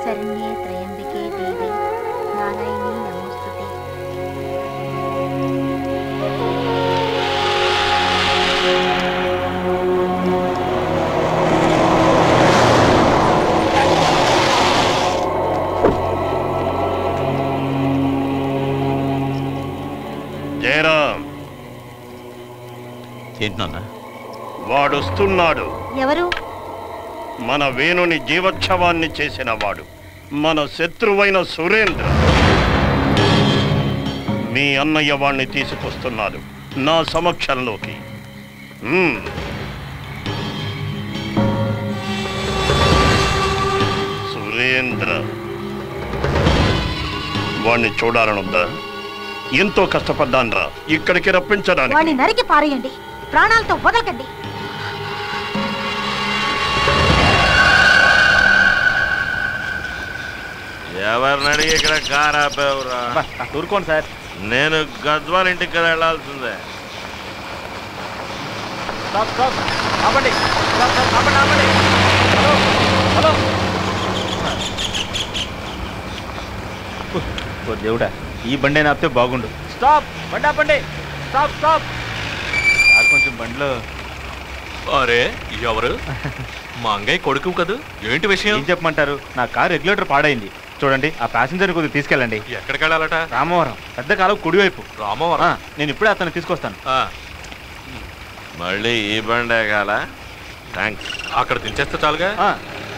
శరణ్యే త్రయంబికే దేవి నారాయణీ నమోస్తుతే జయరాం ఏంటి నాన్న వాడొస్తున్నాడు ఎవరు మన వేణుని జీవోత్సవాన్ని చేసిన వాడు మన శత్రువైన సురేంద్ర మీ అన్నయ్య వాణ్ణి తీసుకొస్తున్నాడు నా సమక్షంలోకి మ్మ్. సురేంద్ర వాణ్ణి చూడాలనుందా ఎంతో కష్టపడ్డాన్రా ఇక్కడికి రప్పించడానికి వాణ్ణి నరికి పారేయండి ప్రాణాలతో వదలకండి ఎవరిని అడిగి ఇక్కడ కార్ ఆపేవురా ఊరుకోండి సార్ నేను గద్వాల ఇంటికి కదా వెళ్ళాల్సిందే స్టాప్ స్టాప్ ఆపండి స్టాప్ స్టాప్ ఆపండి ఆపండి హలో హలో ఓ దేవుడా ఈ బండి అయినా ఆపితే బాగుండు స్టాప్ బండి ఆపండి స్టాప్ స్టాప్ సార్ కొంచెం బండిలో అరే ఎవరు మా అంగయ్య కొడుకు కదూ ఏంటి విషయం ఏం చెప్పమంటారు నా కార్ రెగ్యులేటర్ పాడైంది చూడండి ఆ ప్యాసింజర్ కొద్దిగా తీసుకెళ్ళండి ఎక్కడికి వెళ్ళాలట రామవరం పెద్ద కాలం కుడివైపు రామవరం ఆ, నేను ఇప్పుడే అతను తీసుకొస్తాను ఆ, మళ్ళీ ఈ బండే కాల థ్యాంక్స్ అక్కడ దించేస్తే చాలుగా ఆ,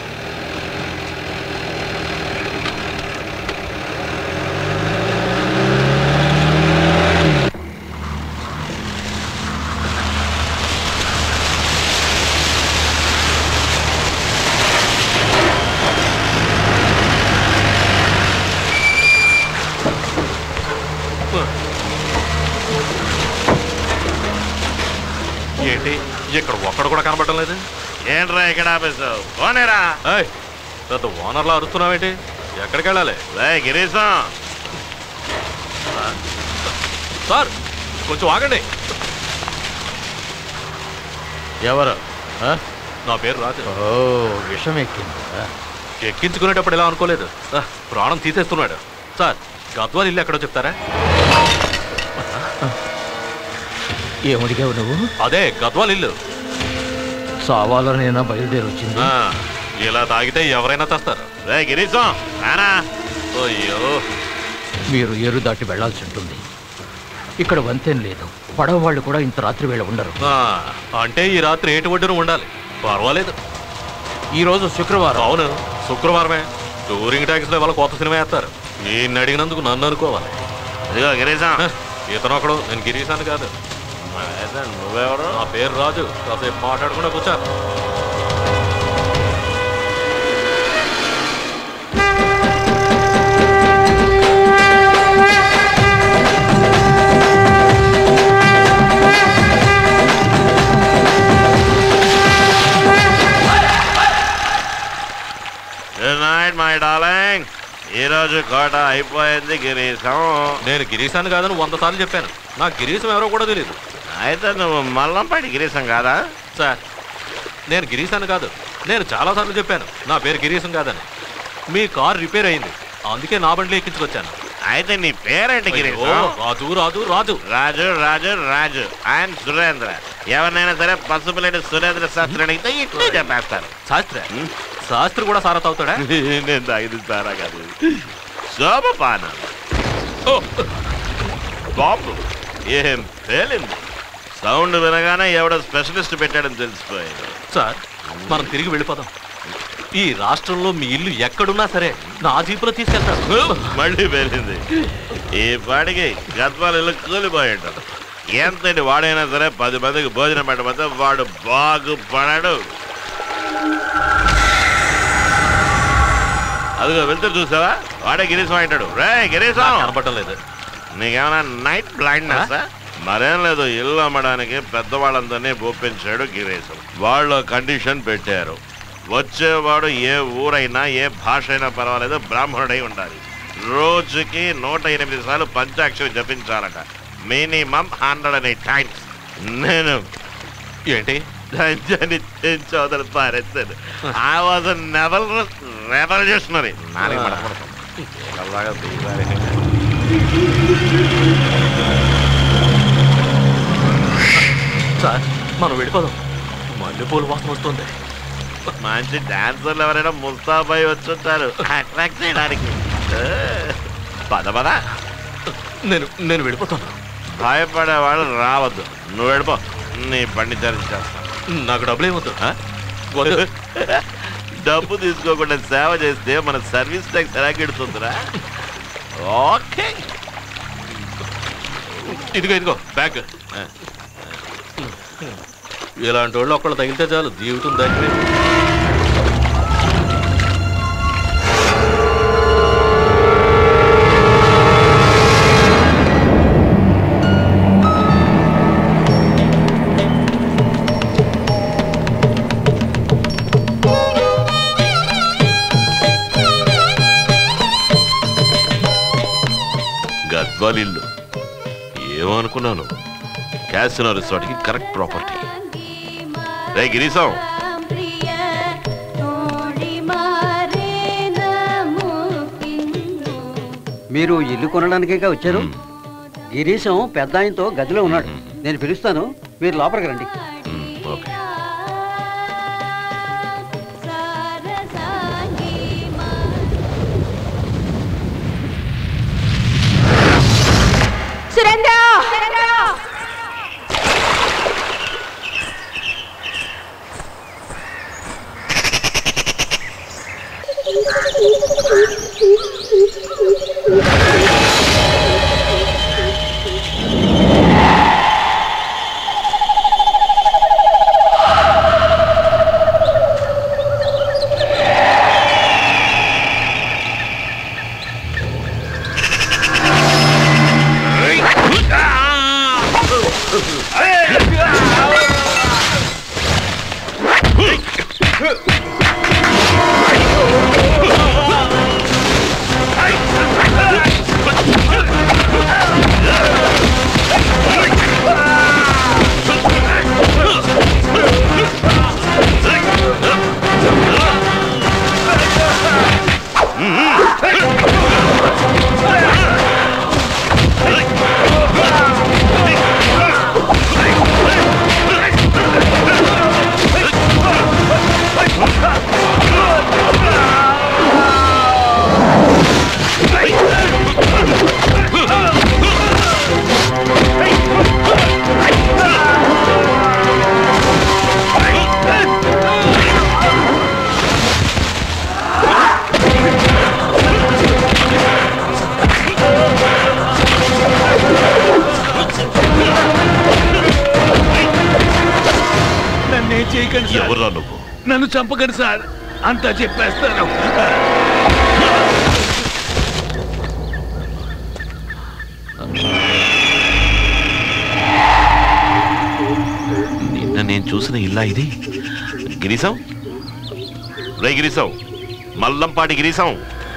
ఏంటి ఇక్కడ ఒక్కడు కూడా కనబడటం లేదు ఏంట్రా ఇక్కడ ఆపేసావు పోనేరా ఏయ్, పెద్ద ఓనర్లా అరుస్తున్నావేంటి ఎక్కడికి వెళ్ళాలి రే గిరీశం సార్ కొంచెం ఆగండి ఎవరు నా పేరు రాజు ఓ విషం ఎక్కిందా ఎక్కించుకునేటప్పుడు ఎలా అనుకోలేదు ఆ, ప్రాణం తీసేస్తున్నాడు సార్ గద్వాల్ ఇల్లు ఎక్కడో చెప్తారా ఏమడిగావు నువ్వు అదే గద్వాల్ ఇల్లు సావాలనైనా బయలుదేరి వచ్చింది ఆ, ఇలా తాగితే ఎవరైనా తెస్తారు రే గిరీశం రానా అయ్యో మీరు ఏరు దాటి వెళ్లాల్సి ఉంటుంది ఇక్కడ వంతెన లేదు పడవ వాళ్ళు కూడా ఇంత రాత్రి వేళ ఉండరు ఆ, అంటే ఈ రాత్రి ఏటి ఒడ్డున ఉండాలి పర్వాలేదు ఈ రోజు శుక్రవారం అవును శుక్రవారమే టూరింగ్ ట్యాక్స్ లో వాళ్ళ కొత్త సినిమా వేస్తారు ఈయన అడిగినందుకు నన్ను అనుకోవాలి ఇదిగో గిరీశం హ, ఇతను ఒకడు నేను గిరీశాను కాదు అయితే నువ్వెవరు నా పేరు రాజు కాసేపు మాట్లాడకుండా కూర్చో గుడ్ నైట్ మై డార్లింగ్ ఈ రోజు కోట అయిపోయింది గిరీశం నేను గిరీశాను కాదని వంద సార్లు చెప్పాను నాకు గిరీశం ఎవరో కూడా తెలియదు అయితే నువ్వు మల్లంపాటి గిరీశం కాదా సార్ నేను గిరీశాను కాదు నేను చాలాసార్లు చెప్పాను నా పేరు గిరీశం కాదని మీ కార్ రిపేర్ అయింది అందుకే నా బండిలో ఎక్కించుకొచ్చాను అయితే నీ పేరేంటి అయ్యో, గిరీశం రాజు రాజు రాజు రాజు రాజు రాజు ఆయన సురేంద్ర ఎవరినైనా సరే పసుపులేని సురేంద్ర శాస్త్రి అడిగితే ఇట్లే చెప్పేస్తారు శాస్త్రి శాస్త్రి కూడా సారా తాగుతాడా నేను తాగింది సారా కాదు శోభపానం ఓ, బాంబు ఏం పేలింది సౌండ్ వినగానే ఎవడో స్పెషలిస్ట్ పెట్టాడని తెలిసిపోయాడు సార్ మనం తిరిగి వెళ్ళిపోదాం ఈ రాష్ట్రంలో మీ ఇల్లు ఎక్కడున్నా సరే నా జీపులో తీసుకెళ్తాను మళ్ళీ పేలింది ఈ పాటికి గద్వాలు ఇల్లు కూలిపోయి ఉంటాడు ఎంతటి వాడైనా సరే పది మందికి భోజనం పెట్టకపోతే వాడు బాగుపడాడు అదిగో వెళ్తే చూసావా వాడే గిరీశం అంటాడు రే గిరీశం కనపడటం లేదు నీకేమైనా నైట్ బ్లైండ్నెస్ మరేం లేదు ఇల్లు అమ్మడానికి పెద్దవాళ్ళందరినీ ఒప్పించాడు గిరీశం వాళ్ళు కండిషన్ పెట్టారు వచ్చేవాడు ఏ ఊరైనా ఏ భాష అయినా పర్వాలేదు బ్రాహ్మణుడై ఉండాలి రోజుకి నూట ఎనిమిది సార్లు పంచాక్షరి జపించాలట minimum hundred and eight times నేను ఏంటి లంచాన్ని తెంచోదలు పారేస్తాను ఐ వాజ్ నెవల్ రెవల్యూషనరీ నాలుగు పడకూడదు అలాగా తీయాలి. సార్ మనం వెళ్ళిపోదాం మల్లెపూల వాసన వస్తుంది మంచి డాన్సర్లు ఎవరైనా ముస్తాబాయి వచ్చుంటారు అట్రాక్ట్ చేయడానికి ఏ, పద పద నేను నేను వెళ్ళిపోతాను భయపడేవాళ్ళు రావద్దు నువ్వు వెళ్ళిపో నీ బండి తెరిచి చేస్తాను నాకు డబ్బులు ఏమొద్దు ఆ? వద్దు. డబ్బు తీసుకోకుండా సేవ చేస్తే మన సర్వీస్ ట్యాక్స్ ఎలా కెడుతుందిరా ఓకే ఇదిగో ఇదిగో బ్యాగ్ ఆ. ఇలాంటి వాళ్ళు ఒక్కళ్ళు తగిలితే చాలు జీవితం దగ్గర గద్వాల్ ఇల్లు ఏమనుకున్నాను క్యాసినో రిసార్ట్కి కరెక్ట్ ప్రాపర్టీ రే గిరీశం మీరు ఇల్లు కొనడానికేగా వచ్చారు గిరీశం పెద్ద ఆయనతో గదిలో ఉన్నాడు నేను పిలుస్తాను మీరు లోపలికి రండి మ్, ఓకే సురేంద్ర నన్నేం చేయకండి సార్ ఎవరా నువ్వు నన్ను చంపకండి సార్ అంతా చెప్పేస్తాను నిన్న నేను చూసిన ఇల్లా ఇది గిరీశం రే గిరీశం మల్లంపాటి గిరీశం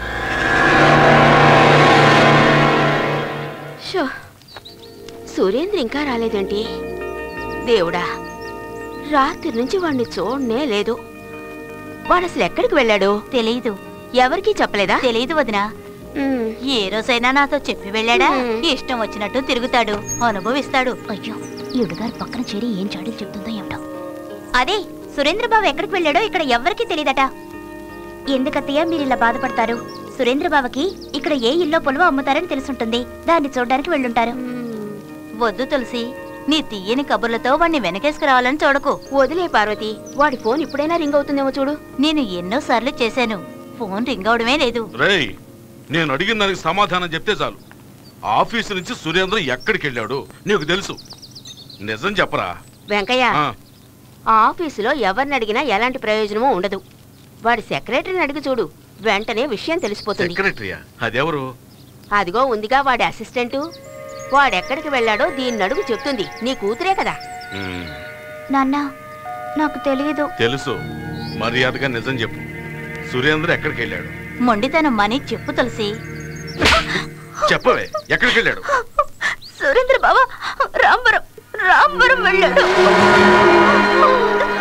షో సురేంద్ర ఇంకా రాలేదేంటి దేవుడా రాత్రి నుంచి వాడిని చూడనే లేదు వాడు అసలు ఎక్కడికి వెళ్ళాడు తెలీదు ఎవరికీ చెప్పలేదా తెలీదు వదినా ఉమ్, ఏ రోజైనా నాతో చెప్పి వెళ్ళాడా మ్మ్. ఇష్టం వచ్చినట్టు తిరుగుతాడు అనుభవిస్తాడు అయ్యో ఈడుగారు పక్కన చేరి ఏం చాడీలు చెప్తుందో ఏమిటో అదే సురేంద్రబాబు ఎక్కడికి వెళ్ళాడో ఇక్కడ ఎవ్వరికీ తెలీదట ఎందుకత్తయ్య మీరు ఇలా బాధపడతారు సురేంద్రబాబుకి ఇక్కడ ఏ ఇల్లో పొలవ అమ్ముతారని తెలుసుంటుంది దాన్ని చూడడానికి వెళ్ళుంటారు వద్దు తులసి నీ తీయని కబుర్లతో వాణ్ణి వెనకేసుకురావాలని చూడకు వదిలే పార్వతి వాడి ఫోన్ ఇప్పుడైనా రింగ్ అవుతుందేమో చూడు నేను ఎన్నో సార్లు చేశాను ఫోన్ రింగ్ అవడమే లేదు రేయ్ నేను అడిగిన దానికి సమాధానం చెప్తే చాలు ఆఫీసు నుంచి సురేంద్ర ఎక్కడికి వెళ్ళాడు నీకు తెలుసు నిజం చెప్పరా వెంకయ్య ఆ, ఆ ఆఫీసులో ఎవరిని అడిగినా ఎలాంటి ప్రయోజనమూ ఉండదు వాడి సెక్రటరీని అడిగి చూడు వెంటనే విషయం తెలిసిపోతుంది సెక్రటరీయా అదెవరు అదిగో ఉందిగా వాడి అసిస్టెంటు వాడెక్కడికి వెళ్ళాడో దీన్ని అడుగు చెప్తుంది నీ కూతురే కదా ఉమ్, నాన్న నాకు తెలియదు తెలుసు మర్యాదగా నిజం చెప్పు సురేంద్ర ఎక్కడికి వెళ్ళాడు మొండితనం మని చెప్పు తులసి చెప్పవే ఎక్కడికి వెళ్ళాడు సురేంద్ర బాబా రాంబరం రాంబరం వెళ్ళాడు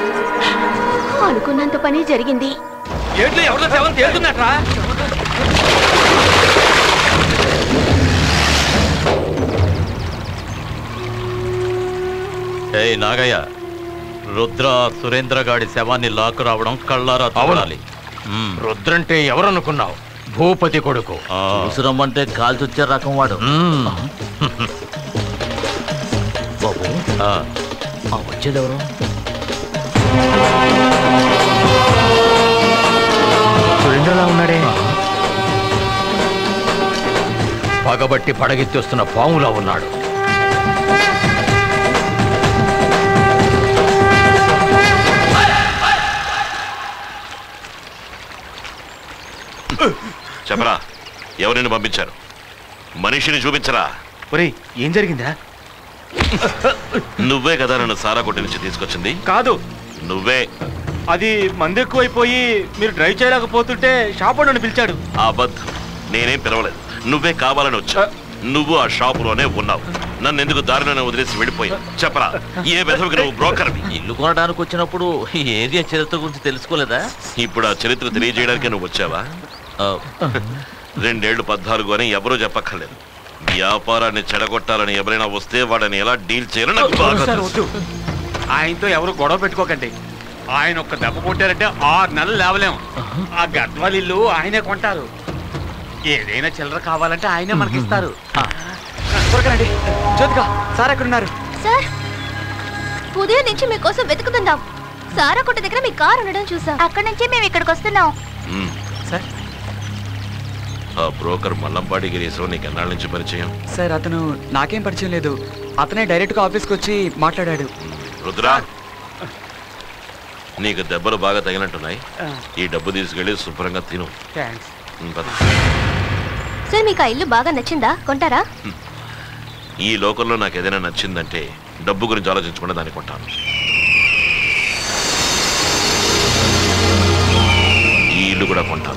అనుకున్నంత పని జరిగింది ఏంట్లో ఎవరిలో శవం తేలుతున్నట్రా ఏయ్ నాగయ్య రుద్ర సురేంద్ర గాడి శవాన్ని లాక్కు రావడం కళ్ళారా చూడాలి మ్మ్. రుద్రంటే ఎవరనుకున్నావు భూపతి కొడుకు ఆ, అవసరమంటే కాల్చొచ్చే రకం వాడు మ్మ్. బాబు ఆ, ఆ వచ్చేదెవరు సురేంద్రలా ఉన్నాడే పగబట్టి పడగెత్తొస్తున్న పాములా ఉన్నాడు చెప్పరా ఎవరిని పంపించారు మనిషిని చూపించరా ఒరేయ్ ఏం జరిగిందా నువ్వే కదా నన్ను సారా కొట్టి నుంచి తీసుకొచ్చింది కాదు నువ్వే అది మందు ఎక్కువైపోయి మీరు డ్రైవ్ చేయలేకపోతుంటే షాప్ నన్ను పిలిచాడు అబద్ధం నేనేం పిలవలేదు నువ్వే కావాలని వచ్చా నువ్వు ఆ షాపులోనే ఉన్నావు నన్ను ఎందుకు దారిలోనే వదిలేసి వెళ్ళిపోయావు చెప్పరా ఏ విధవికి నువ్వు బ్రోకర్వి ఇల్లు కొనడానికి వచ్చినప్పుడు ఈ ఏరియా చరిత్ర గురించి తెలుసుకోలేదా ఇప్పుడు ఆ చరిత్ర తెలియజేయడానికి నువ్వు వచ్చావా ఆ, రెండేళ్లు పద్నాలుగు అని ఎవరూ చెప్పక్కర్లేదు వ్యాపారాన్ని చెడగొట్టాలని ఎవరైనా వస్తే వాడని ఎలా డీల్ చేయాలో నాకు బాగా సార్ తెలుసు. వద్దు ఆయనతో ఎవరు గొడవ పెట్టుకోకండి ఆయన ఒక్క దెబ్బ కొట్టారంటే ఆరు నెలలు లేవలేం ఆ గద్వాల ఇల్లు ఆయనే కొంటారు ఏదైనా చిల్లర కావాలంటే ఆయనే మనకిస్తారు త్వరగా రండి జ్యోతిగా సార్ ఎక్కడున్నారు సార్ ఉదయం నుంచి మీకోసం వెతుకుతున్నాం సారా కొట్ట దగ్గర మీ కారు ఉండడం చూసాం అక్కడి నుంచి మేము ఇక్కడికి వస్తున్నాం మ్మ్. సార్ ఆ బ్రోకర్ మల్లంపాడి గిరీశ్వరం నీకు ఎన్నాళ్ళ నుంచి పరిచయం సార్ అతను నాకేం పరిచయం లేదు అతనే డైరెక్ట్గా ఆఫీస్కి వచ్చి మాట్లాడాడు రుద్రా నీకు దెబ్బలు బాగా తగినట్టున్నాయి ఈ డబ్బు తీసుకెళ్ళి శుభ్రంగా తిను థ్యాంక్స్ మ్మ్, పద. సార్ మీకు ఆ ఇల్లు బాగా నచ్చిందా కొంటారా ఈ లోకంలో నాకు ఏదైనా నచ్చిందంటే డబ్బు గురించి ఆలోచించకుండా దాన్ని కొంటాను ఈ ఇల్లు కూడా కొంటాను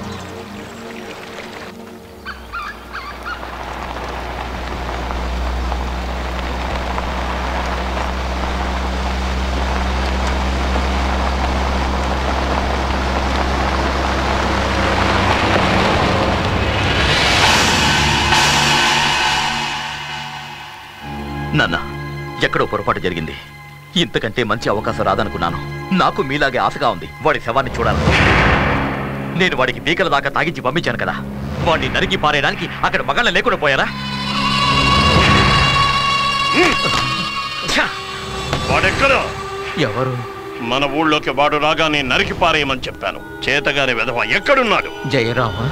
నాన్న ఎక్కడో పొరపాటు జరిగింది ఇంతకంటే మంచి అవకాశం రాదనుకున్నాను నాకు మీలాగే ఆశగా ఉంది వాడి శవాన్ని చూడాలి నేను వాడికి పీకల దాకా తాగించి పంపించాను కదా వాడిని నరికి పారేయడానికి అక్కడ మగాళ్ళ లేకుండా పోయారా వాడెక్కడా ఎవరు మన ఊళ్ళోకి వాడు రాగానే నరికి పారేయమని చెప్పాను చేతగాని విధవ ఎక్కడున్నాడు జయరామా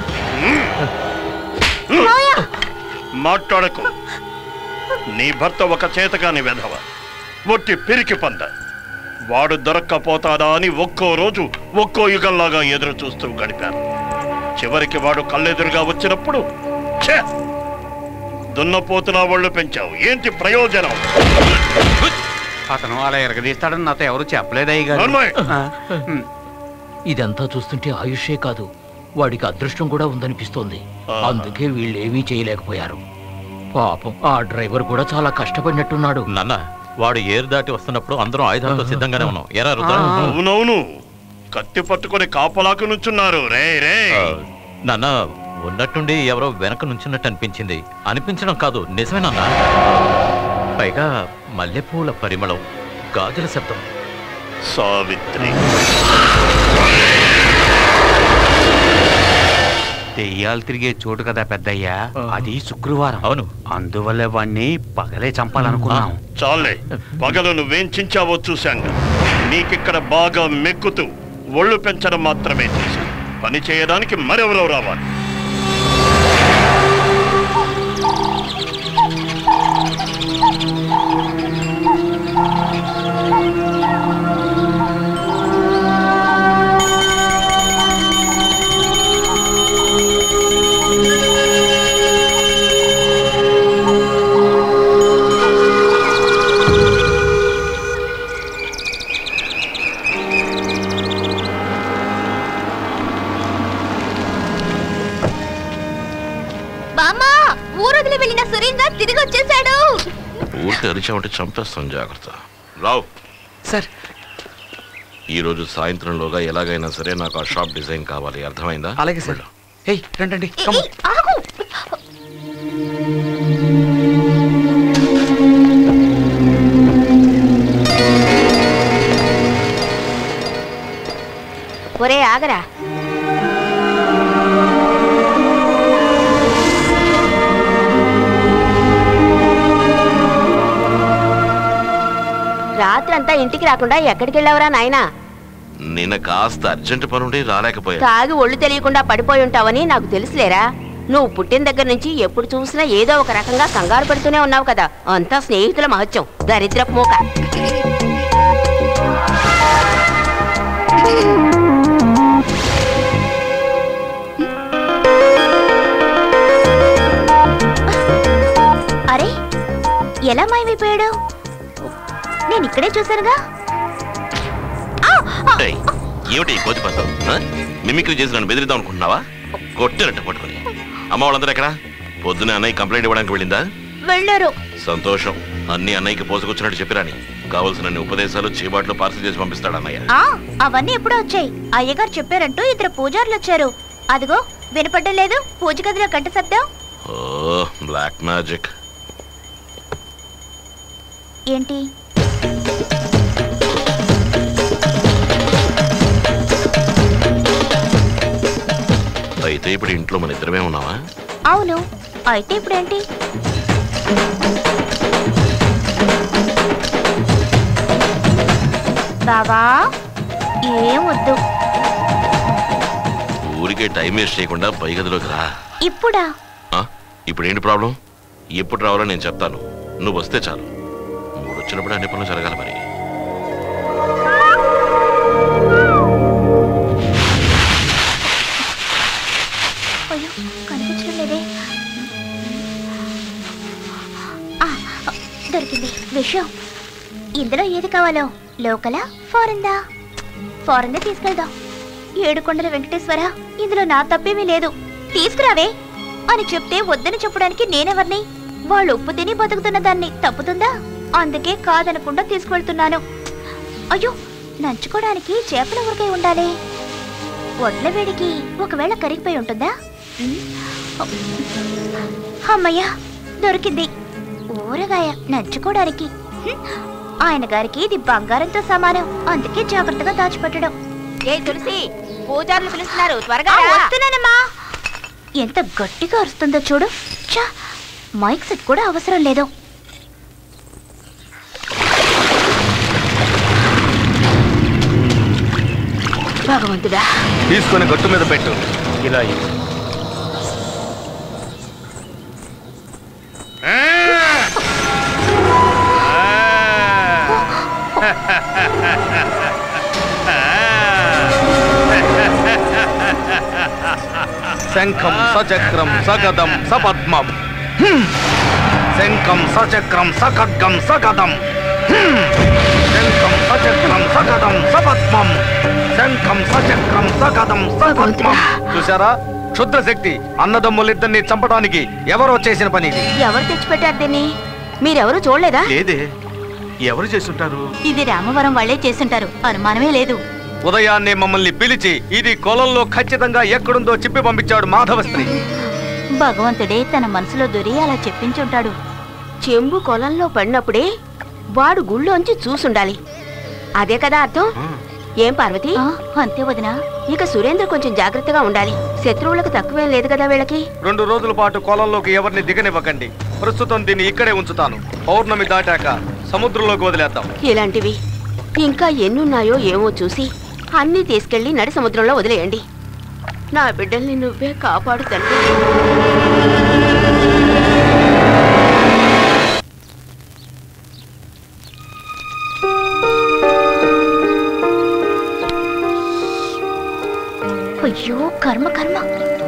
మాట్లాడకు నీ భర్త ఒక చేతగాని వెధవ ఒట్టి పిరికి పంద వాడు దొరక్కపోతాడా అని ఒక్కో రోజు ఒక్కో యుగంలాగా ఎదురు చూస్తూ గడిపాను చివరికి వాడు కళ్ళెదురుగా వచ్చినప్పుడు ఛే! దున్నపోతున్నా ఒళ్ళు పెంచావు ఏంటి ప్రయోజనం అతను అలా ఎరగదీస్తాడని నాతో ఎవరు చెప్పలేదయ్య గారు నోర్మోయ్! ఆ, ఉమ్. ఇదంతా చూస్తుంటే ఆయుషే కాదు వాడికి అదృష్టం కూడా ఉందనిపిస్తోంది ఆ. అందుకే వీళ్ళేమీ చేయలేకపోయారు పాపం ఆ డ్రైవర్ కూడా చాలా కష్టపడినట్టున్నాడు నాన్న వాడు ఏరు దాటి వస్తున్నప్పుడు అందరం ఆయుధాలతో సిద్ధంగానే ఉన్నాం ఎరా రుద్ర అవునవును కత్తి పట్టుకొని కాపలాకు నుంచున్నారు రే రే ఆ, నాన్న ఉన్నట్టుండి ఎవరో వెనక నుంచున్నట్టు అనిపించింది అనిపించడం కాదు నిజమేనన్నా పైగా మల్లెపూల పరిమళం గాజుల శబ్దం సావిత్రి దెయ్యాలు తిరిగే చోటు కదా పెద్దయ్యా అది శుక్రవారం అవును అందువల్ల వాణ్ణి పగలే చంపాలనుకున్నాం చాలే పగలు నువ్వేం చించావో చూశాంగా నీకిక్కడ బాగా మెక్కుతూ ఒళ్ళు పెంచడం మాత్రమే తెలుసు పని చేయడానికి మరెవరో రావాలి బామ్మా ఊరొదిలి వెళ్ళిన సురేంద్ర తిరిగి వచ్చేసాడు ఊరికి అరిచామంటే చంపేస్తాం జాగ్రత్త రావు సార్ ఈ రోజు సాయంత్రంలోగా ఎలాగైనా సరే నాకు ఆ షాప్ డిజైన్ కావాలి అర్థమైందా అలాగే సార్ హే రండి ఏ, ఆగు ఒరే ఆగరా రాత్రంతా ఇంటికి రాకుండా ఎక్కడికి వెళ్ళావురా నాయనా నిన్న కాస్త అర్జెంట్ పనుండి రాలేకపోయా తాగి ఒళ్ళు తెలియకుండా పడిపోయి ఉంటావని నాకు తెలుసులేరా నువ్వు పుట్టిన దగ్గర నుంచి ఎప్పుడు చూసినా ఏదో ఒక రకంగా కంగారు పెడుతూనే ఉన్నావు కదా అంతా స్నేహితుల మహత్యం దరిద్రపు మూక అరే ఎలా మాయమైపోయాడు నేను ఇక్కడే చూశానుగా ఏయ్, ఏమిటి ఈ కోతి పంతం ఆ? మిమిక్రీ చేసి నన్ను బెదిరిద్దాం అనుకుంటున్నావా కొట్టినట్టు పట్టుకుని అమ్మ వాళ్ళందరూ ఎక్కడ పొద్దునే అన్నయ్య కంప్లైంట్ ఇవ్వడానికి వెళ్ళిందా వెళ్ళారు సంతోషం అన్ని అన్నయ్యకి పోసుకొచ్చినట్టు చెప్పిరాని కావలసిన అన్ని ఉపదేశాలు చీబాట్లు పార్సల్ చేసి పంపిస్తాడు అన్నయ్య ఆ అవన్నీ ఎప్పుడో వచ్చాయి అయ్యగారు చెప్పారంటూ ఇద్దరు పూజారులు వచ్చారు అదిగో వినపడ్డం లేదు పూజ గదిలో కంట శబ్దం ఓ బ్లాక్ మ్యాజిక్ ఏంటి అయితే ఇప్పుడు ఇంట్లో మన ఇద్దరమే ఉన్నావా అవును అయితే ఇప్పుడేంటి బావా ఏం వద్దు ఊరికే టైం వేస్ట్ చేయకుండా పై గదిలోకి రా ఇప్పుడా ఆ? ఇప్పుడు ఏంటి ప్రాబ్లం ఎప్పుడు రావాలో నేను చెప్తాను నువ్వు వస్తే చాలు మూడు వచ్చినప్పుడు అన్ని పనులు జరగాలి మరి అయ్యో కనిపించడం లేదే ఆ, దొరికింది విషయం ఇందులో ఏది కావాలో లోకలా ఫారెన్దా ఫారెన్దే తీసుకెళ్దాం ఏడుకొండల వెంకటేశ్వర ఇందులో నా తప్పేమీ లేదు తీసుకురావే అని చెప్తే వద్దని చెప్పడానికి నేనెవర్ని వాళ్ళు ఉప్పు తిని బతుకుతున్న దాన్ని తప్పుతుందా అందుకే కాదనకుండా తీసుకెళ్తున్నాను అయ్యో నంచుకోవడానికి చేపల ఊరకాయ ఉండాలి వడ్ల వేడికి ఒకవేళ కరిగిపోయి ఉంటుందా ఉమ్. అమ్మయ్యా దొరికింది ఊరగాయ నంచుకోవడానికి హ్మ్. ఆయన గారికి ఇది బంగారంతో సమానం అందుకే జాగ్రత్తగా దాచిపెట్టడం ఏ తులసి పూజారులు పిలుస్తున్నారు త్వరగా ఆ, రా. వస్తున్నానమ్మా ఎంత గట్టిగా అరుస్తుందో చూడు చా మైక్ సెట్ కూడా అవసరం లేదు భగవంతుడా తీసుకొని గట్టు మీద పెట్టు ఇలా ఇవ్వు. శంఖం సచక్రం సగదం సపద్మం హ్మ్. శంఖం సచక్రం సఖడ్గం సగదం హ్మ్. శంఖం సచక్రం సగదం సపద్మం శంఖం సచక్రం సగదం సపద్మం చూసారా క్షుద్ర శక్తి అన్నదమ్ములిద్దరిని చంపడానికి ఎవరో చేసిన పని ఇది ఎవరు తెచ్చిపెట్టారు దీన్ని మీరెవరు చూడలేదా లేదే ఎవరు చేస్తుంటారు ఇది రామవరం వాళ్ళే చేసుంటారు అనుమానమే లేదు ఉదయాన్నే మమ్మల్ని పిలిచి ఇది కొలంలో ఖచ్చితంగా ఎక్కడుందో చెప్పి పంపించాడు మాధవ స్త్రీ భగవంతుడే తన మనసులో దొరి అలా చెప్పించుంటాడు చెంబు కొలంలో పడినప్పుడే వాడు గుళ్ళోంచి చూసుండాలి అదే కదా అర్థం ఏం పార్వతి అంతే వదినా ఇక సురేంద్ర కొంచెం జాగ్రత్తగా ఉండాలి శత్రువులకు తక్కువేం లేదు కదా వీళ్ళకి రెండు రోజుల పాటు కొలంలోకి ఎవరిని దిగనివ్వకండి ప్రస్తుతం దీన్ని ఇక్కడే ఉంచుతాను పౌర్ణమి దాటాక సముద్రంలోకి వదిలేద్దాం ఇలాంటివి ఇంకా ఎన్నున్నాయో ఏమో చూసి అన్నీ తీసుకెళ్లి నడి సముద్రంలో వదిలేయండి నా బిడ్డల్ని నువ్వే కాపాడు తండ్రి అయ్యో కర్మ కర్మ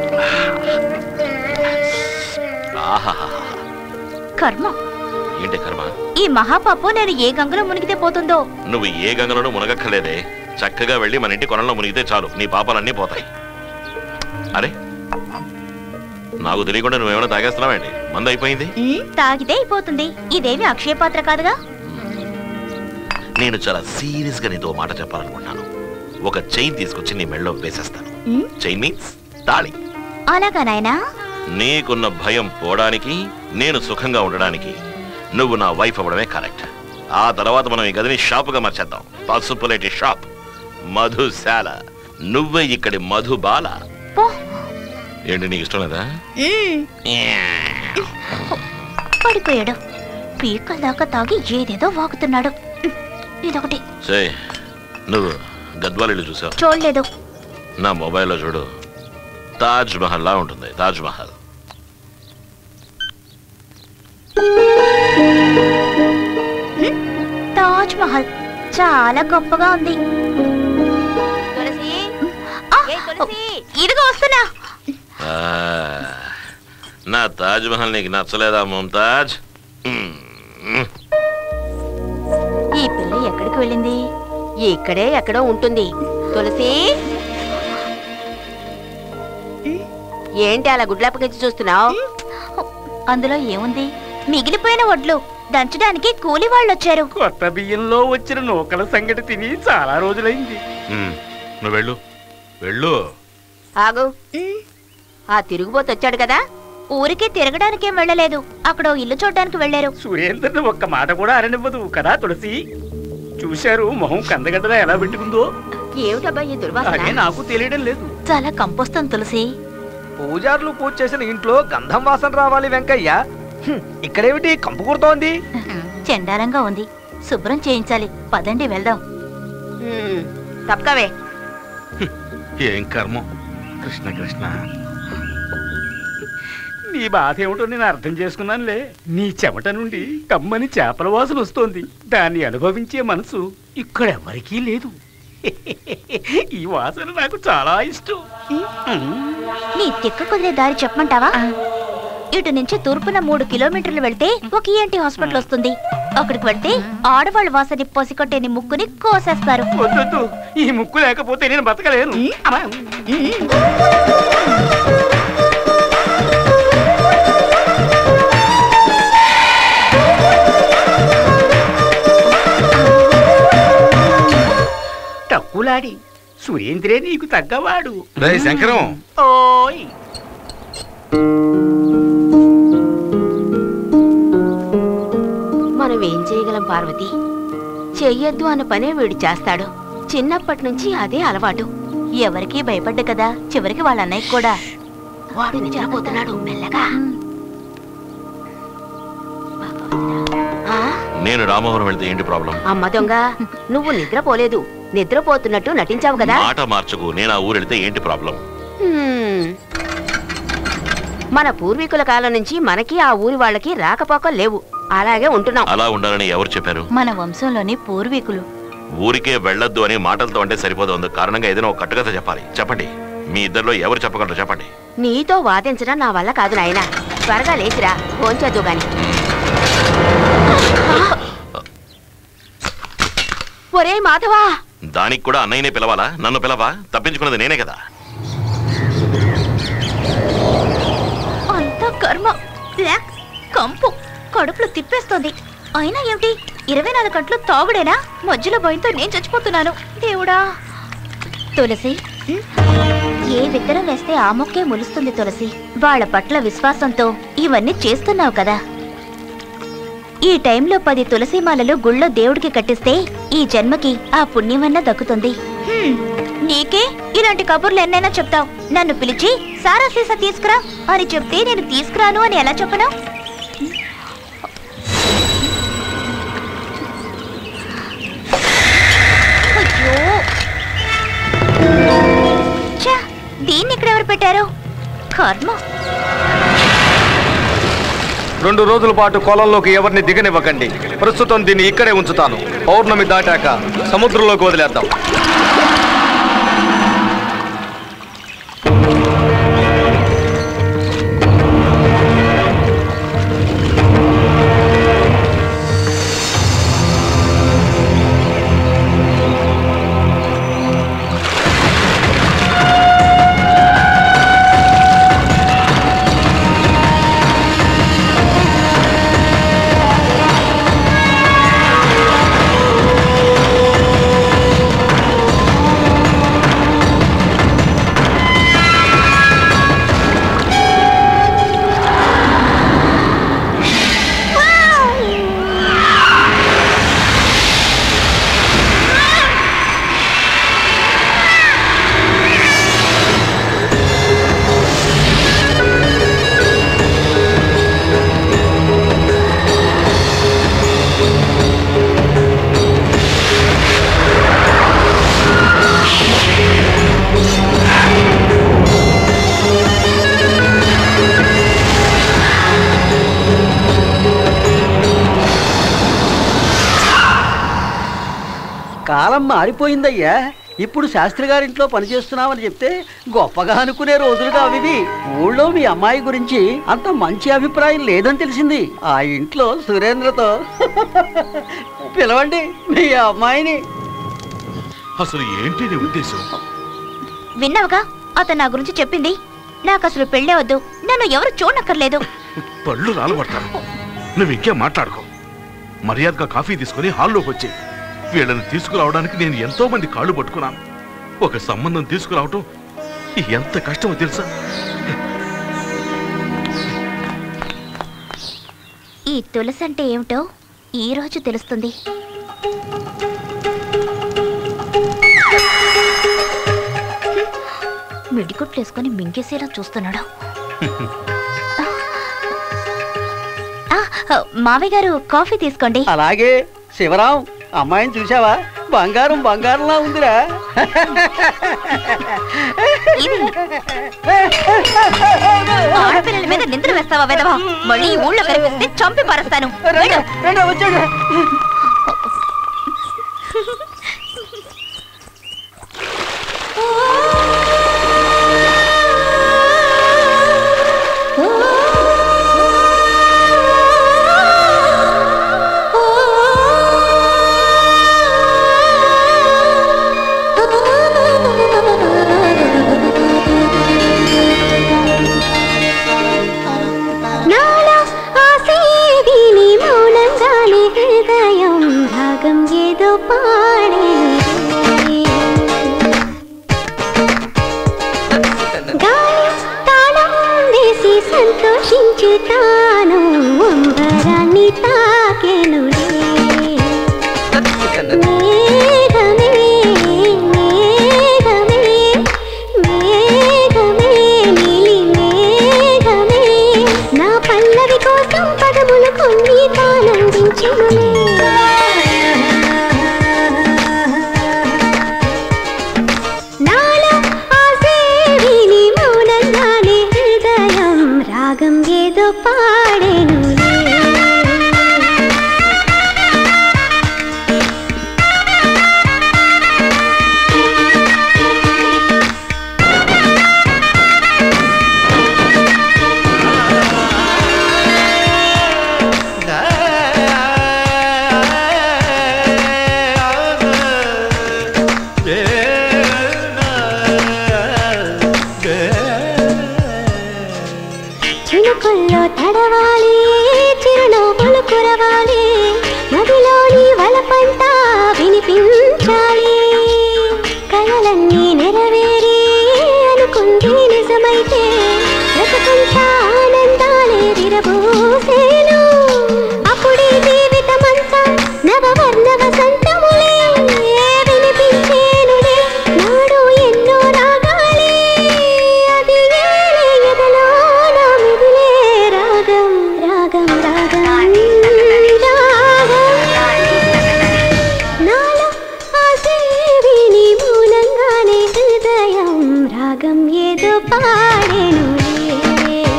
ఆహాహా కర్మ ఏంటి కర్మ ఈ మహాపాపం నేను ఏ గంగలో మునిగితే పోతుందో నువ్వు ఏ గంగలోనూ మునగక్కర్లేదే చక్కగా వెళ్ళి మన ఇంటి కొనంలో మునిగితే చాలు నీ పాపాలన్నీ పోతాయి అరే నాకు తెలియకుండా నువ్వేమైనా తాగేస్తున్నావేంటి మంద అయిపోయింది తాగితే అయిపోతుంది ఇదేమి అక్షయ పాత్ర కాదుగా నేను చాలా సీరియస్ గా నీతో ఓ మాట చెప్పాలనుకుంటున్నాను ఒక చైన్ తీసుకొచ్చి నీ మెళ్ళలో వేసేస్తాను ఉమ్, చైన్ మీన్స్ తాళి అలాగా నాయనా నీకున్న భయం పోవడానికి నేను సుఖంగా ఉండడానికి నువ్వు నా వైఫ్ అవ్వడమే కరెక్ట్ ఆ తర్వాత మనం ఈ గదిని షాపుగా మార్చేద్దాం పసుపులేటి షాప్ మధుశాల నువ్వే ఇక్కడి మధుబాల పో ఏంటి నీకు ఇష్టం లేదా ఉమ్, పడిపోయాడు పీకల దాకా తాగి ఏదేదో వాగుతున్నాడు ఉమ్, ఇదొకటి సే నువ్వు గద్వాల్ ఇల్లు చూసావు చూడలేదు నా మొబైల్లో చూడు తాజ్ మహల్ లా ఉంటుంది తాజ్ మహల్ తాజ్ మహల్ చాలా గొప్పగా ఉంది ఆ, ఇదిగో వస్తున్నా ఆ, నా తాజ్ మహల్ నీకు నచ్చలేదా ముంతాజ్ మ్మ్. ఈ పిల్ల ఎక్కడికి వెళ్ళింది ఇక్కడే ఎక్కడో ఉంటుంది తులసి ఏంటి అలా గుడ్లప్పగించి చూస్తున్నావు అందులో ఏముంది మిగిలిపోయిన వడ్లు దంచడానికి కూలి వాళ్ళు వచ్చారు కొత్త బియ్యంలో వచ్చిన నూకల సంగటి తిని చాలా రోజులైంది మ్మ్. నువ్వు వెళ్ళు వెళ్ళు ఆగు ఆ తిరుగుబోతు వచ్చాడు కదా ఊరికే తిరగడానికేం వెళ్ళలేదు అక్కడ ఓ ఇల్లు చూడడానికి వెళ్ళారు సురేంద్రని ఒక్క మాట కూడా అరనివ్వదు కదా తులసి చూశారు మొహం కందగడ్డలా ఎలా పెట్టుకుందో ఏమిటబ్బా ఈ దుర్వాసన అదే నాకు తెలియడం లేదు చాలా కంపోస్తుంది తులసి పూజారులు పూజ చేసిన ఇంట్లో గంధం వాసన రావాలి వెంకయ్య హ్మ్, ఇక్కడేమిటి కంపు కుడుతోంది చెండాలంగా ఉంది శుభ్రం చేయించాలి పదండి వెళ్దాం తప్పకవే ఏం కర్మం కృష్ణ కృష్ణ నీ బాధ ఏమిటో నేను అర్థం చేసుకున్నానులే నీ చెమట నుండి కమ్మని చేపల వాసన వస్తోంది దాన్ని అనుభవించే మనసు ఇక్కడెవరికీ లేదు ఈ వాసన నాకు చాలా ఇష్టం నీ తిక్క కుదిరే దారి చెప్పమంటావా ఇటు నుంచి తూర్పున మూడు కిలోమీటర్లు వెళ్తే ఒక ఈఎన్టీ హాస్పిటల్ వస్తుంది అక్కడికి వెళ్తే ఆడవాళ్ళ వాసని పొసికొట్టే నీ ముక్కుని కోసేస్తారు వద్దొద్దు ఈ ముక్కు లేకపోతే నేను బతకలేను అమ్మా. తక్కులాడి సురేంద్రే నీకు తగ్గవాడు రే శంకరం ఓయ్ మనం ఏం చేయగలం పార్వతి చెయ్యొద్దు అన్న పనే వీడు చేస్తాడు చిన్నప్పటి నుంచి అదే అలవాటు ఎవరికీ భయపడ్డ కదా చివరికి వాళ్ళ అన్నయ్య కూడా వాడు నిద్రపోతున్నాడు మెల్లగా ఆ, నేను రామవరం వెళ్తే ఏంటి ప్రాబ్లం అమ్మ దొంగ నువ్వు నిద్రపోలేదు నిద్రపోతున్నట్టు నటించావు కదా మాట మార్చకు నేను ఆ ఊరు వెళ్తే ఏంటి ప్రాబ్లం హ్మ్. మన పూర్వీకుల కాలం నుంచి మనకి ఆ ఊరి వాళ్ళకి రాకపోకలు లేవు అలాగే ఉంటున్నాం అలా ఉండాలని ఎవరు చెప్పారు మన వంశంలోని పూర్వీకులు ఊరికే వెళ్ళొద్దు అని మాటలతో అంటే సరిపోదు అందుకు కారణంగా ఏదైనా ఒక కట్టుకథ చెప్పాలి చెప్పండి మీ ఇద్దరిలో ఎవరు చెప్పగలరు చెప్పండి నీతో వాదించడం నా వల్ల కాదు నాయనా త్వరగా లేచిరా భోంచొద్దు గాని ఒరే మాధవా దానికి కూడా అన్నయ్యనే పిలవాలా నన్ను పిలవా తప్పించుకున్నది నేనే కదా అంతా కర్మ బ్లాక్ కంపు కడుపులో తిప్పేస్తోంది అయినా ఏమిటి ఇరవై నాలుగు గంటలు తాగుడేనా మధ్యలో భయంతో నేను చచ్చిపోతున్నాను దేవుడా తులసి ఏ విత్తనం వేస్తే ఆ మొక్కే ములుస్తుంది తులసి వాళ్ళ పట్ల విశ్వాసంతో ఇవన్నీ చేస్తున్నావు కదా ఈ టైంలో పది తులసి మాలలు గుళ్ళో దేవుడికి కట్టిస్తే ఈ జన్మకి ఆ పుణ్యమన్నా దక్కుతుంది హ్మ్, నీకే ఇలాంటి కబుర్లు ఎన్నైనా చెప్తావు నన్ను పిలిచి సారా సీసా తీసుకురా అని చెప్తే నేను తీసుకురాను అని ఎలా చెప్పను అయ్యో ఛ, దీన్ని ఇక్కడ ఎవరు పెట్టారు కర్మ రెండు రోజుల పాటు కొలంలోకి ఎవరిని దిగనివ్వకండి ప్రస్తుతం దీన్ని ఇక్కడే ఉంచుతాను పౌర్ణమి దాటాక సముద్రంలోకి వదిలేద్దాం ఆ కాలం మారిపోయిందయ్యా ఇప్పుడు శాస్త్రి గారింట్లో పనిచేస్తున్నామని చెప్తే గొప్పగా అనుకునే రోజులుగా అవివి ఊళ్ళో మీ అమ్మాయి గురించి అంత మంచి అభిప్రాయం లేదని తెలిసింది ఆ ఇంట్లో సురేంద్రతో పిలవండి మీ అమ్మాయిని అసలు ఏంటి నీ ఉద్దేశం విన్నావుగా అతను నా గురించి చెప్పింది నాకు అసలు పెళ్ళే వద్దు నన్ను ఎవరు చూడనక్కర్లేదు పళ్ళు రాలబడతాను నువ్వు ఇంకే మాట్లాడుకో మర్యాదగా కాఫీ తీసుకుని హాల్లోకి వచ్చి వీళ్ళని తీసుకురావడానికి నేను ఎంతో మంది కాళ్ళు పట్టుకున్నాను ఒక సంబంధం తీసుకురావటం ఎంత కష్టమో తెలుసా ఈ తులసి అంటే ఏమిటో ఈ రోజు తెలుస్తుంది మిడిగుట్లు వేసుకొని మింగేసేలా చూస్తున్నాడు ఆ, మావయ్య గారు కాఫీ తీసుకోండి అలాగే శివరాం అమ్మాయిని చూసావా బంగారం బంగారంలా ఉందిరా ఆడపిల్లల మీద నిద్ర వేస్తావా వెదవా మళ్ళీ ఈ ఊళ్ళో కనిపిస్తే చంపి పారేస్తాను వెళ్ళు. నాలో ఆసేవిని మౌనంగానే హృదయం రాగం ఏదో పాడేనులే. గాలి తాళం వేసి సంతోషించుతాను అంబరాన్ని తాకెనులే మేఘమే మేఘమే మేఘమే నీలి మేఘమే నా పల్లవి కోసం పదములు కొన్ని తానందించునులే నాలో ఆసేవిని మౌనంగానే హృదయం రాగం ఏదో పాడేనులే చినుకుల్లో తడవాలి చిరునవ్వులు కురవాలి నదిలోని వలపంట వినిపించాలి కలలన్నీ నెరవేరి అనుకుంది నిజమైతే బ్రతకంతా ఆనందాలే విరబోసేను అప్పుడే జీవితమంతా నవవర్ణ వసంతములే వినిపించేనులే నాడు ఎన్నో రాగాలే అది ఏలే ఎదలో నా మిదిలే రాగం రాగం రాగం రాగం నాలో ఆసేవిని మూలంగానే హృదయం రాగం ఏదో పాడేనులే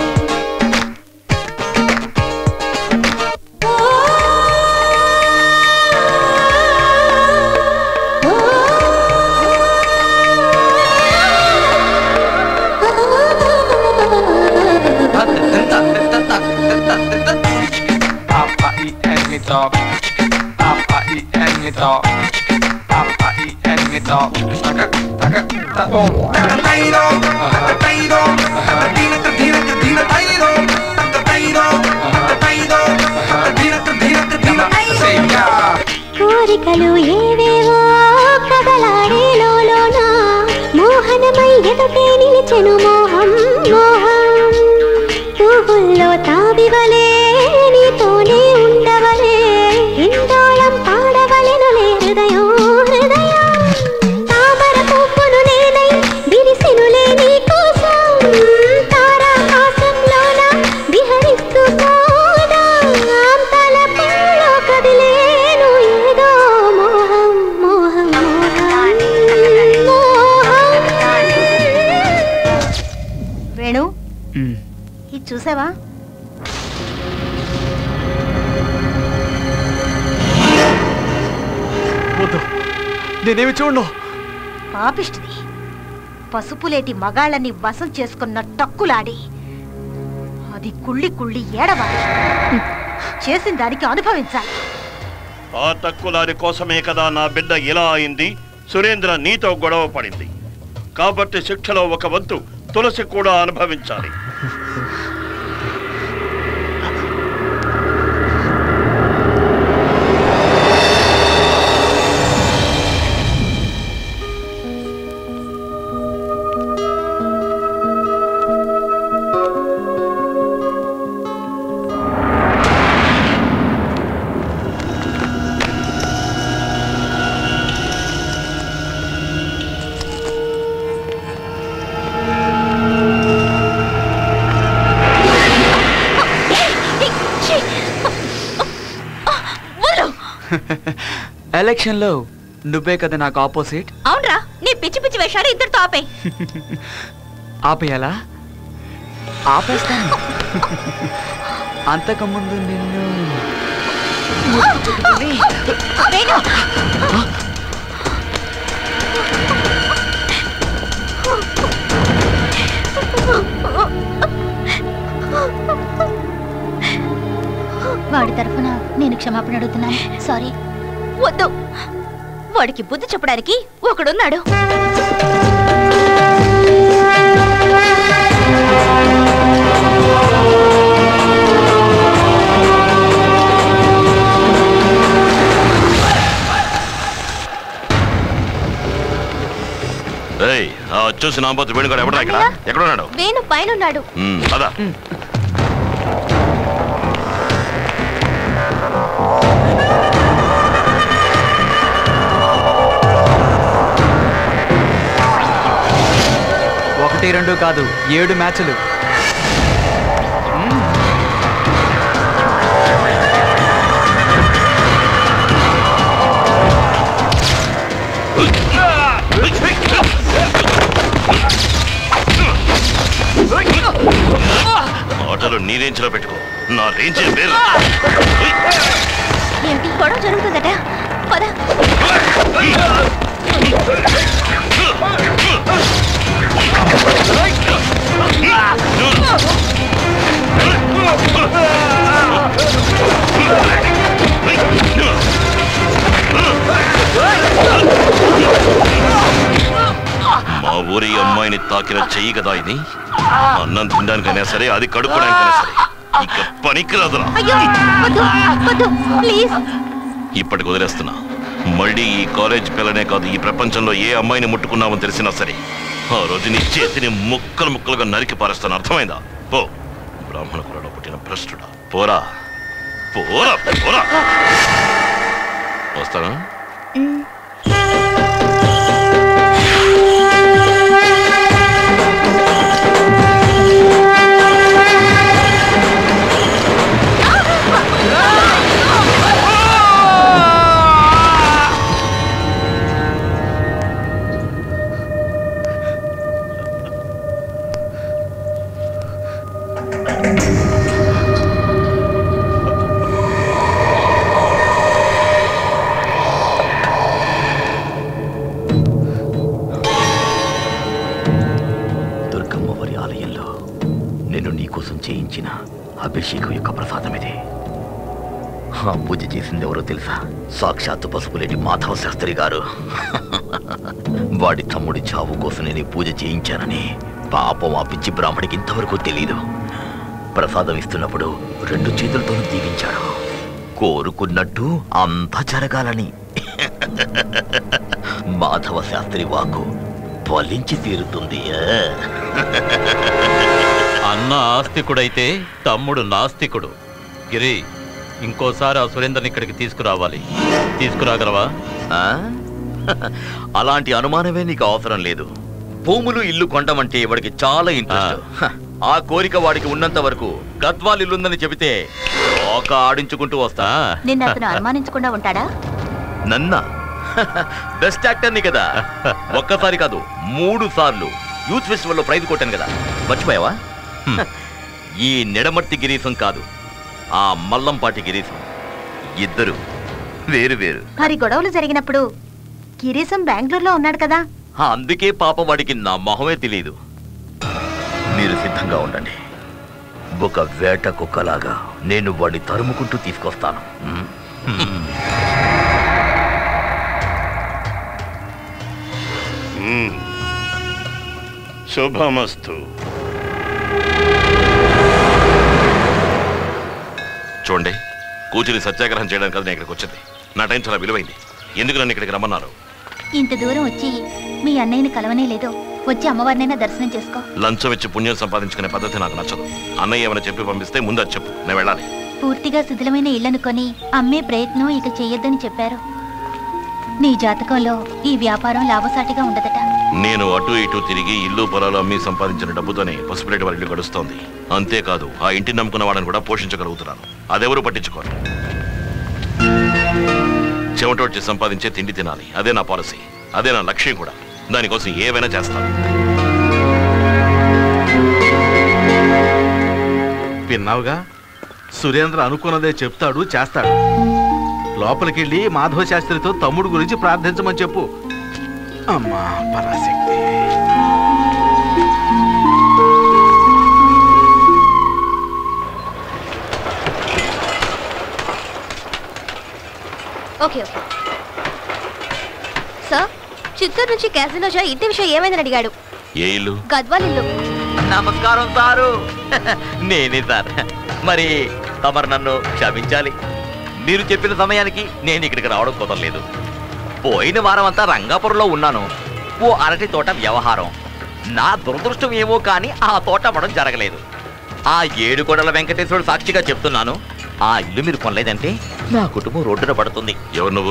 కోరికలు ఏవేవో కదలాడే లోలోన మోహనమై ఎదుటే నిలిచెను మోహం మోహం పువ్వుల్లో తావివలే నీతోనే ఉండవలే ఇందోళం పాడవలెనులే హృదయం హృదయం తామర పువ్వును నేనై విరిసెనులే నీకోసం తారాకాశంలోన విహరిస్తూ పోదా తలపుల్లో కదిలేను ఏదో మోహం మోహం మోహం మోహం వేణు ఇది చూసావా వద్దు నేనేమి చూడను పాపిష్టిది పసుపులేటి మగాళ్ళని వశం చేసుకున్న టక్కులాడి అది కుళ్ళి కుళ్ళి ఏడవాలి చేసిన దానికి అనుభవించాలి ఆ తక్కులారి కోసమే కదా నా బిడ్డ ఇలా అయింది సురేంద్ర నీతో గొడవ పడింది కాబట్టి శిక్షలో ఒక వంతు తులసి కూడా అనుభవించాలి ఎలక్షన్లో నువ్వే కదా నాకు ఆపోజిట్ అవునరా నీ పిచ్చి పిచ్చి వేషాలు ఇద్దరితో ఆపే ఆపేయాలా ఆపేస్తాను అంతకుముందు నిన్ను వేణు వాడి తరఫున నేను క్షమాపణ అడుగుతున్నాను సారీ వద్దు వాడికి బుద్ధి చెప్పడానికి ఒకడున్నాడు ఏయ్ ఆ వచ్చేసి నాంపోతు వేణుగాడు ఎవడా ఇక్కడ ఎక్కడున్నాడు వేణు పైనున్నాడు ఉమ్, పద ఒకటి రెండు కాదు ఏడు మ్యాచ్లు ఆటలు నీ రేంజ్లో పెట్టుకో నా రేంజ్ వేరు ఏంటి గొడవ జరుగుతుందట పద మా ఊరి అమ్మాయిని తాకిన చెయ్యి కదా ఇది అన్నం తినడానికైనా సరే అది కడుక్కోడానికైనా సరే ఇక పనికిరాదురా అయ్యో వద్దు వద్దు ప్లీజ్ ఇప్పటికి వదిలేస్తున్నా మళ్ళీ ఈ కాలేజ్ పిల్లనే కాదు ఈ ప్రపంచంలో ఏ అమ్మాయిని ముట్టుకున్నామని తెలిసినా సరే ఆ రోజు నీ చేతిని ముక్కలు ముక్కలుగా నరికి పారేస్తాను అర్థమైందా పో బ్రాహ్మణ కులలో పుట్టిన భ్రష్టుడా పోరా పోరా పోరా వస్తానా దుర్గమ్మ వారి ఆలయంలో నేను నీకోసం చేయించిన అభిషేకం యొక్క ప్రసాదం ఇది ఆ పూజ చేసింది ఎవరో తెలుసా సాక్షాత్తు పసుపులేటి మాధవ శాస్త్రి గారు వాడి తమ్ముడి చావు కోసం నేను ఈ పూజ చేయించానని పాపం ఆ పిచ్చి బ్రాహ్మడికి ఇంతవరకు తెలియదు ప్రసాదం ఇస్తున్నప్పుడు రెండు చేతులతోనూ దీవించాడు కోరుకున్నట్టు అంతా జరగాలని మాధవ శాస్త్రి వాకు ఫలించి తీరుతుంది ఆ. అన్న ఆస్తికుడైతే తమ్ముడు నాస్తికుడు గిరి ఇంకోసారి ఆ సురేందర్ని ఇక్కడికి తీసుకురావాలి తీసుకురాగలవా ఆ? అలాంటి అనుమానమే నీకు అవసరం లేదు భూములు ఇల్లు కొండమంటే వాడికి చాలా ఇంట్రెస్ట్ హ, ఆ కోరిక వాడికి ఉన్నంత వరకు గద్వాల్ ఇల్లుందని చెబితే ఒక ఆడించుకుంటూ వస్తా నిన్న అతను అనుమానించకుండా ఉంటాడా నన్న బెస్ట్ యాక్టర్ని కదా ఒక్కసారి కాదు మూడు సార్లు యూత్ ఫెస్టివల్లో ప్రైజ్ కొట్టాను కదా మర్చిపోయావా ఈ నిడమర్తి గిరీశం కాదు ఆ మల్లంపాటి గిరీశం ఇద్దరు వేరు వేరు మరి గొడవలు జరిగినప్పుడు గిరీశం బెంగళూరులో ఉన్నాడు కదా అందుకే పాప వాడికి నా మొహమే తెలియదు మీరు సిద్ధంగా ఉండండి ఒక వేట కుక్కలాగా నేను వాడిని తరుముకుంటూ తీసుకొస్తాను మ్? మ్. మ్మ్. శుభమస్తు చూడండి కూర్చుని సత్యాగ్రహం చేయడానికి కదా నేను ఇక్కడికి వచ్చింది నా టైం చాలా విలువైంది ఎందుకు నన్ను ఇక్కడికి రమ్మన్నారు ఇంత దూరం వచ్చి మీ అన్నయ్యని కలవనే లేదు వచ్చి అమ్మవారినైనా దర్శనం చేసుకో లంచం ఇచ్చి పుణ్యం సంపాదించుకునే పద్ధతి నాకు నచ్చదు అన్నయ్య ఏమైనా చెప్పి పంపిస్తే ముందు అది చెప్పు నేను వెళ్ళాలి పూర్తిగా శిథిలమైన ఇళ్లను కొని అమ్మే ప్రయత్నం ఇక చెయ్యొద్దని చెప్పారు నీ జాతకంలో ఈ వ్యాపారం లాభసాటిగా ఉండదట నేను అటు ఇటు తిరిగి ఇల్లు పొలాలు అమ్మి సంపాదించిన డబ్బుతోనే పసుపులేటి వారి ఇల్లు గడుస్తోంది అంతేకాదు ఆ ఇంటిని నమ్ముకున్న వాళ్ళని కూడా పోషించగలుగుతున్నాను అదెవరూ పట్టించుకోరు చెమటోడ్చి సంపాదించే తిండి తినాలి అదే నా పాలసీ అదే నా లక్ష్యం కూడా దానికోసం ఏవైనా చేస్తాను విన్నావుగా సురేంద్ర అనుకున్నదే చెప్తాడు చేస్తాడు లోపలికెళ్ళి మాధవ శాస్త్రితో తమ్ముడు గురించి ప్రార్థించమని చెప్పు అమ్మా Parashakti okay okay sir Chittoor నుంచి క్యాసినో షా ఇంటి విషయం ఏమైందని అడిగాడు ఏ ఇల్లు గద్వాల్ ఇల్లు నమస్కారం సారు నేనే సార్ మరి తమరు నన్ను క్షమించాలి మీరు చెప్పిన సమయానికి నేను ఇక్కడికి రావడం కుదరలేదు పోయిన వారం అంతా రంగాపురంలో ఉన్నాను ఓ అరటి తోట వ్యవహారం నా దురదృష్టం ఏమో కానీ ఆ తోట అమ్మడం జరగలేదు ఆ ఏడు కొండల వెంకటేశ్వరుడు సాక్షిగా చెప్తున్నాను ఆ ఇల్లు మీరు కొనలేదంటే నా కుటుంబం రోడ్డున పడుతుంది ఎవరు నువ్వు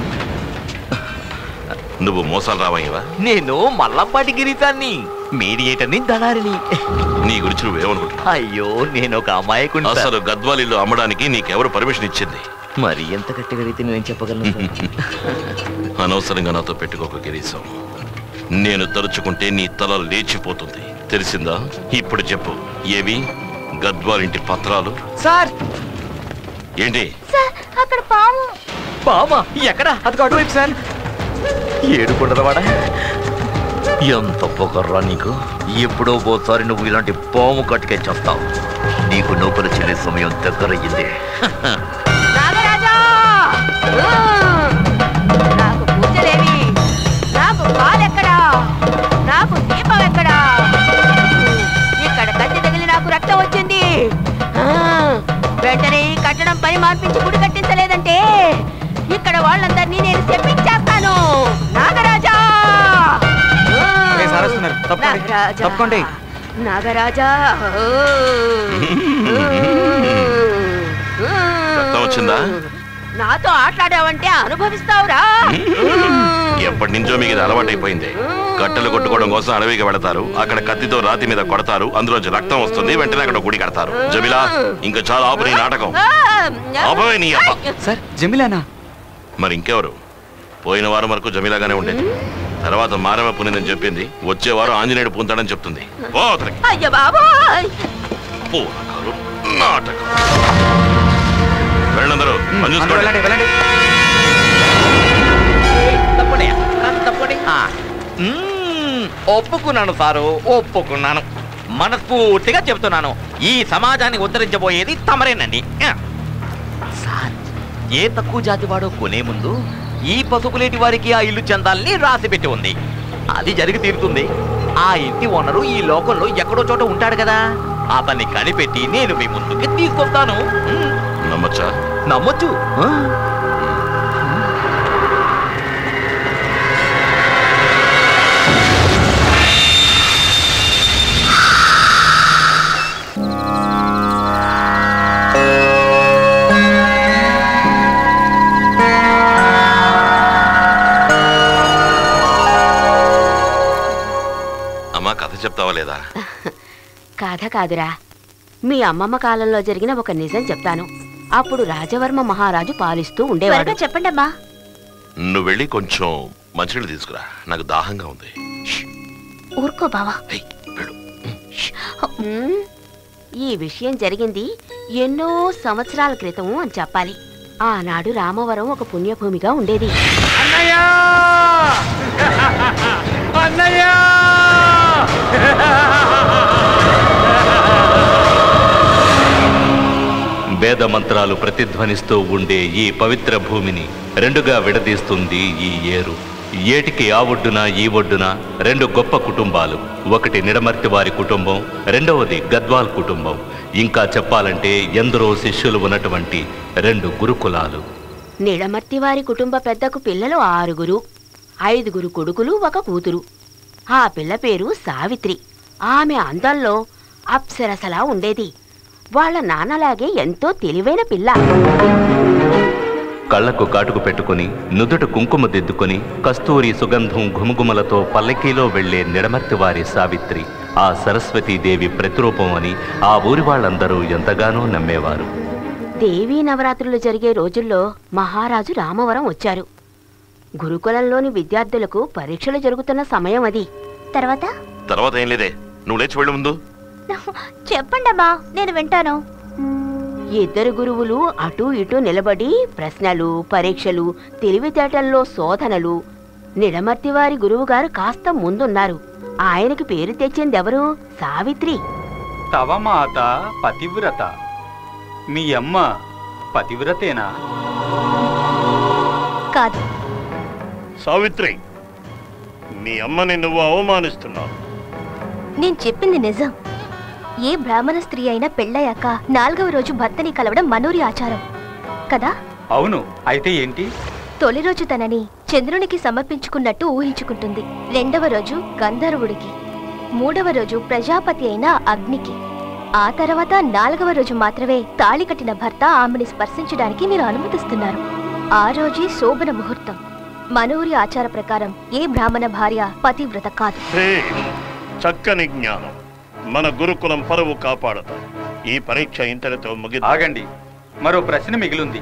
నువ్వు మోసాలు రావయ్యవా నేను మల్లంపాటి గిరీశాన్ని మీడియేటర్ని దళారిని నీ గురించి నువ్వేమనుకుంటున్నావు అయ్యో నేను ఒక అమాయకుడిని సార్. అసలు గద్వాల్ ఇల్లు అమ్మడానికి నీకెవరు పర్మిషన్ ఇచ్చింది మరి ఎంత గట్టిగా అయితే నేను చెప్పగలను సార్? అనవసరంగా నాతో పెట్టుకోక గిరీశం నేను తలుచుకుంటే నీ తల లేచిపోతుంది తెలిసిందా ఇప్పుడు చెప్పు ఏవి గద్వాలింటి పత్రాలు సార్ ఏంటి సార్ అక్కడ పాము బామా ఎక్కడ అది అటువైపు సార్ ఏడు కొండలవాడా ఎంత పొగర్రా నీకు ఎప్పుడో ఓసారి నువ్వు ఇలాంటి పాము కట్టుకే చేస్తావు నీకు నౌకలు చెల్లే సమయం దగ్గరయ్యింది నాగరాజా నాకు పూజలేవి నాకు పాలెక్కడా నాకు దీపం ఎక్కడా ఇక్కడ కత్తి తగిలి నాకు రక్తం వచ్చింది ఆ, వెంటనే ఈ కట్టడం పని మార్పించి గుడి కట్టించలేదంటే ఇక్కడ వాళ్ళందరినీ నేను చెప్పించేస్తాను నాగరాజా ఏ సార్ వస్తున్నారు తప్పకోండి నాగరాజా. తప్పకోండి నాగరాజా ఓ. రక్తం వచ్చిందా నాతో ఆటలాడావంటే అనుభవిస్తావురా ఎప్పటి నుంచో మీకు ఇది అలవాటైపోయింది కట్టెలు కొట్టుకోవడం కోసం అడవికి వెళతారు అక్కడ కత్తితో రాతి మీద కొడతారు అందులోంచి రక్తం వస్తుంది వెంటనే అక్కడ గుడి కడతారు జమిలా ఇంకా చాలా ఆపు నీ నాటకం ఆపవే నీ అబ్బ సార్ జమిలానా మరి ఇంకెవరు పోయిన వారం వరకు జమీలాగానే ఉండేది తర్వాత మారమ పునిందని చెప్పింది వచ్చే వారం ఆంజనేయుడు పూంతాడని చెప్తుంది పో అవతలకి. అయ్య బాబోయ్ పూనకాలు నాటకం వెళ్ళందరూ పని అందరూ చూసుకోండి వెళ్ళండి వెళ్ళండి తప్పండి తప్పండి ఆ. మ్మ్, ఒప్పుకున్నాను సారు ఒప్పుకున్నాను మనస్ఫూర్తిగా చెప్తున్నాను ఈ సమాజాన్ని ఉద్ధరించబోయేది తమరేనండి ఆ. సార్ ఏ తక్కువ జాతి వాడో కొనే ముందు ఈ పసుపులేటి వారికి ఆ ఇల్లు చెందాలని రాసి పెట్టి ఉంది అది జరిగి తీరుతుంది ఆ ఇంటి ఓనరు ఈ లోకంలో ఎక్కడో చోట ఉంటాడు కదా అతన్ని కనిపెట్టి నేను మీ ముందుకి తీసుకొస్తాను మ్మ్. నమ్మచ్చా నమ్మొచ్చు ఆ. అమ్మా కథ చెప్తావా లేదా కథ కాదురా మీ అమ్మమ్మ కాలంలో జరిగిన ఒక నిజం చెప్తాను అప్పుడు రాజవర్మ మహారాజు పాలిస్తూ ఉండేవాడు త్వరగా చెప్పండి అమ్మా నువ్వు వెళ్ళి కొంచెం మంచినీళ్ళు తీసుకురా నాకు దాహంగా ఉంది ఊరుకో బావా ఉమ్, ఈ విషయం జరిగింది ఎన్నో సంవత్సరాల క్రితం అని చెప్పాలి ఆనాడు రామవరం ఒక పుణ్యభూమిగా ఉండేది అన్నయ్య అన్నయ్య వేద మంత్రాలు ప్రతిధ్వనిస్తూ ఉండే ఈ పవిత్ర భూమిని రెండుగా విడదీస్తుంది ఈ ఏరు ఏటికి ఆ ఒడ్డున ఈ ఒడ్డున రెండు గొప్ప కుటుంబాలు ఒకటి నిడమర్తి వారి కుటుంబం రెండవది గద్వాల్ కుటుంబం ఇంకా చెప్పాలంటే ఎందరో శిష్యులు ఉన్నటువంటి రెండు గురుకులాలు నిడమర్తి వారి కుటుంబ పెద్దకు పిల్లలు ఆరుగురు ఐదుగురు కొడుకులు ఒక కూతురు ఆ పిల్ల పేరు సావిత్రి ఆమె అందంలో అప్సరసలా ఉండేది వాళ్ళ నాన్నలాగే ఎంతో తెలివైన పిల్ల కళ్ళకు కాటుకు పెట్టుకుని నుదుట కుంకుమ దిద్దుకొని కస్తూరి సుగంధం ఘుమఘుమలతో పల్లకీలో వెళ్లే నిడమర్తి వారి సావిత్రి ఆ సరస్వతీదేవి ప్రతిరూపం అని ఆ ఊరి వాళ్ళందరూ ఎంతగానో నమ్మేవారు దేవీ నవరాత్రులు జరిగే రోజుల్లో మహారాజు రామవరం వచ్చారు గురుకులంలోని విద్యార్థులకు పరీక్షలు జరుగుతున్న సమయం అది తర్వాత తర్వాత ఏం లేదే నువ్వు లేచి వెళ్ళు ముందు చెప్పండమ్మా నేను వింటాను ఇద్దరు గురువులు అటూ ఇటూ నిలబడి ప్రశ్నలు పరీక్షలు తెలివితేటల్లో శోధనలు నిడమర్తి వారి గురువుగారు కాస్త ముందున్నారు ఆయనకి పేరు తెచ్చిందెవరు సావిత్రి తవ మాత పతివ్రత మీ అమ్మ పతివ్రతేనా కాదు సావిత్రి మీ అమ్మని నువ్వు అవమానిస్తున్నావు నేను చెప్పింది నిజం ఏ బ్రాహ్మణ స్త్రీ అయినా పెళ్ళయ్యాక నాలుగవ రోజు భర్తని కలవడం మనూరి ఆచారం కదా అవును అయితే ఏంటి తొలి రోజు తనని చంద్రునికి సమర్పించుకున్నట్టు ఊహించుకుంటుంది రెండవ రోజు గంధర్వుడికి మూడవ రోజు ప్రజాపతి అయిన అగ్నికి ఆ తర్వాత నాలుగవ రోజు మాత్రమే తాళి కట్టిన భర్త ఆమెని స్పర్శించడానికి మీరు అనుమతిస్తున్నారు ఆ రోజే శోభన ముహూర్తం మనూరి ఆచార ప్రకారం ఏ బ్రాహ్మణ భార్య పతివ్రత కాదు హే చక్కని జ్ఞానం మన గురుకులం పరువు కాపాడతాం ఈ పరీక్ష ఇంతటితో ముగి ఆగండి మరో ప్రశ్న మిగిలింది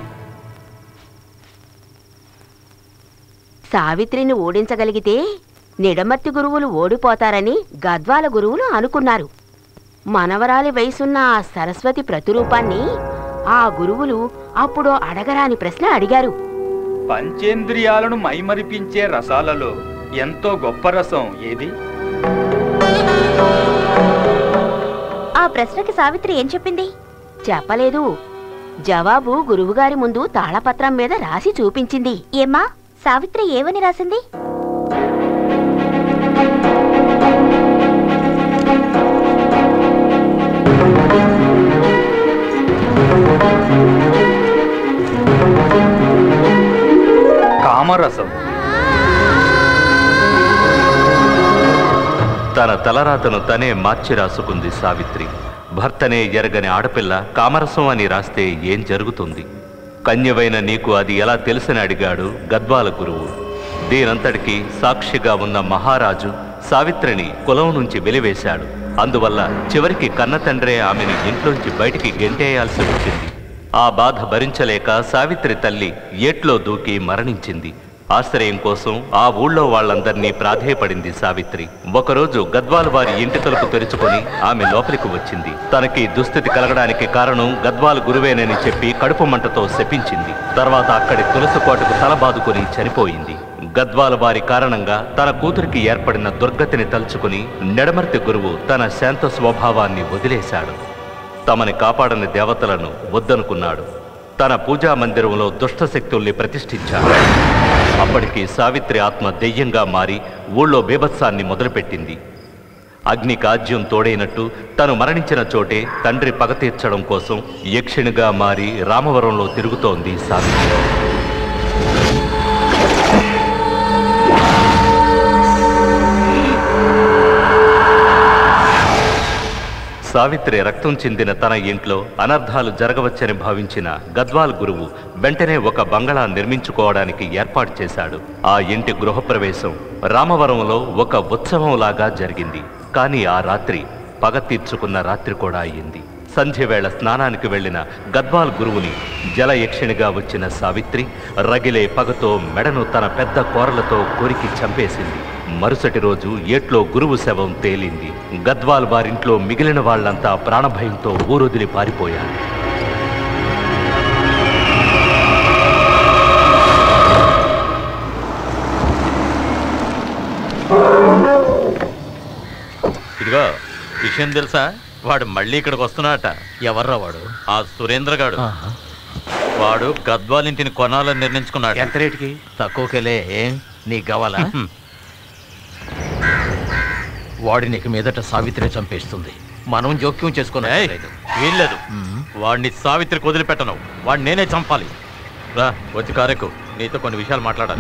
సావిత్రిని ఓడించగలిగితే నిడమర్తి గురువులు ఓడిపోతారని గద్వాల గురువులు అనుకున్నారు మనవరాలి వయసున్న ఆ సరస్వతి ప్రతిరూపాన్ని ఆ గురువులు అప్పుడు అడగరాని ప్రశ్న అడిగారు పంచేంద్రియాలను మైమరిపించే రసాలలో ఎంతో గొప్ప రసం ఏది ఆ ప్రశ్నకి సావిత్రి ఏం చెప్పింది చెప్పలేదు జవాబు గురువుగారి ముందు తాళపత్రం మీద రాసి చూపించింది ఏమ్మా సావిత్రి ఏమని రాసింది కామరసం తన తలరాతను తనే మార్చి రాసుకుంది సావిత్రి భర్తనే ఎరగని ఆడపిల్ల కామరసం అని రాస్తే ఏం జరుగుతుంది కన్యవైన నీకు అది ఎలా తెలుసని అడిగాడు గద్వాల గురువు దీనంతటికీ సాక్షిగా ఉన్న మహారాజు సావిత్రిని కులం నుంచి వెలివేశాడు అందువల్ల చివరికి కన్నతండ్రే ఆమెను ఇంట్లోంచి బయటికి గెంటేయాల్సి వచ్చింది ఆ బాధ భరించలేక సావిత్రి తల్లి ఏట్లో దూకి మరణించింది ఆశ్రయం కోసం ఆ ఊళ్ళో వాళ్ళందర్నీ ప్రాధేయపడింది సావిత్రి ఒకరోజు గద్వాల్ వారి ఇంటి తలుపు తెరుచుకొని ఆమె లోపలికి వచ్చింది తనకి దుస్థితి కలగడానికి కారణం గద్వాల్ గురువేనని చెప్పి కడుపు మంటతో శపించింది తర్వాత అక్కడి తులసి కోటకు తలబాదుకొని చనిపోయింది గద్వాల వారి కారణంగా తన కూతురికి ఏర్పడిన దుర్గతిని తలుచుకుని నెడమర్తి గురువు తన శాంత స్వభావాన్ని వదిలేశాడు తమని కాపాడని దేవతలను వద్దనుకున్నాడు తన పూజా మందిరంలో దుష్టశక్తుల్ని ప్రతిష్ఠించాడు అప్పటికి సావిత్రి ఆత్మ దెయ్యంగా మారి ఊళ్ళో బీభత్సాన్ని మొదలుపెట్టింది అగ్ని కాజ్యం తోడైనట్టు తను మరణించిన చోటే తండ్రి పగ తీర్చడం కోసం యక్షిణిగా మారి రామవరంలో తిరుగుతోంది సావిత్రి సావిత్రి రక్తం చెందిన తన ఇంట్లో అనర్థాలు జరగవచ్చని భావించిన గద్వాల్ గురువు వెంటనే ఒక బంగళా నిర్మించుకోవడానికి ఏర్పాటు చేశాడు ఆ ఇంటి గృహప్రవేశం రామవరంలో ఒక ఉత్సవంలాగా జరిగింది కానీ ఆ రాత్రి పగ తీర్చుకున్న రాత్రి కూడా అయింది సంధ్యవేళ స్నానానికి వెళ్లిన గద్వాల్ గురువుని జలయక్షిణిగా వచ్చిన సావిత్రి రగిలే పగతో మెడను తన పెద్ద కోరలతో కొరికి చంపేసింది మరుసటి రోజు ఏట్లో గురువు శవం తేలింది గద్వాల్ వారింట్లో మిగిలిన వాళ్ళంతా ప్రాణభయంతో ఊరొదిలి పారిపోయారు ఇదిగో విషయం తెలుసా వాడు మళ్ళీ ఇక్కడికి వస్తున్నాడట ఎవర్రా వాడు ఆ సురేంద్ర గాడు వాడు గద్వాల్ ఇంటిని కొనాలని నిర్ణయించుకున్నాడు ఎంత రేటుకి తక్కువకెలే ఏం నీకు కావాలా వాడి నీకు మీదట సావిత్రి చంపేస్తుంది మనం జోక్యం చేసుకుని వీల్లేదు వాడిని సావిత్రికి వదిలిపెట్టను వాడిని నేనే చంపాలి రా వచ్చి కారెక్కు నీతో కొన్ని విషయాలు మాట్లాడాలి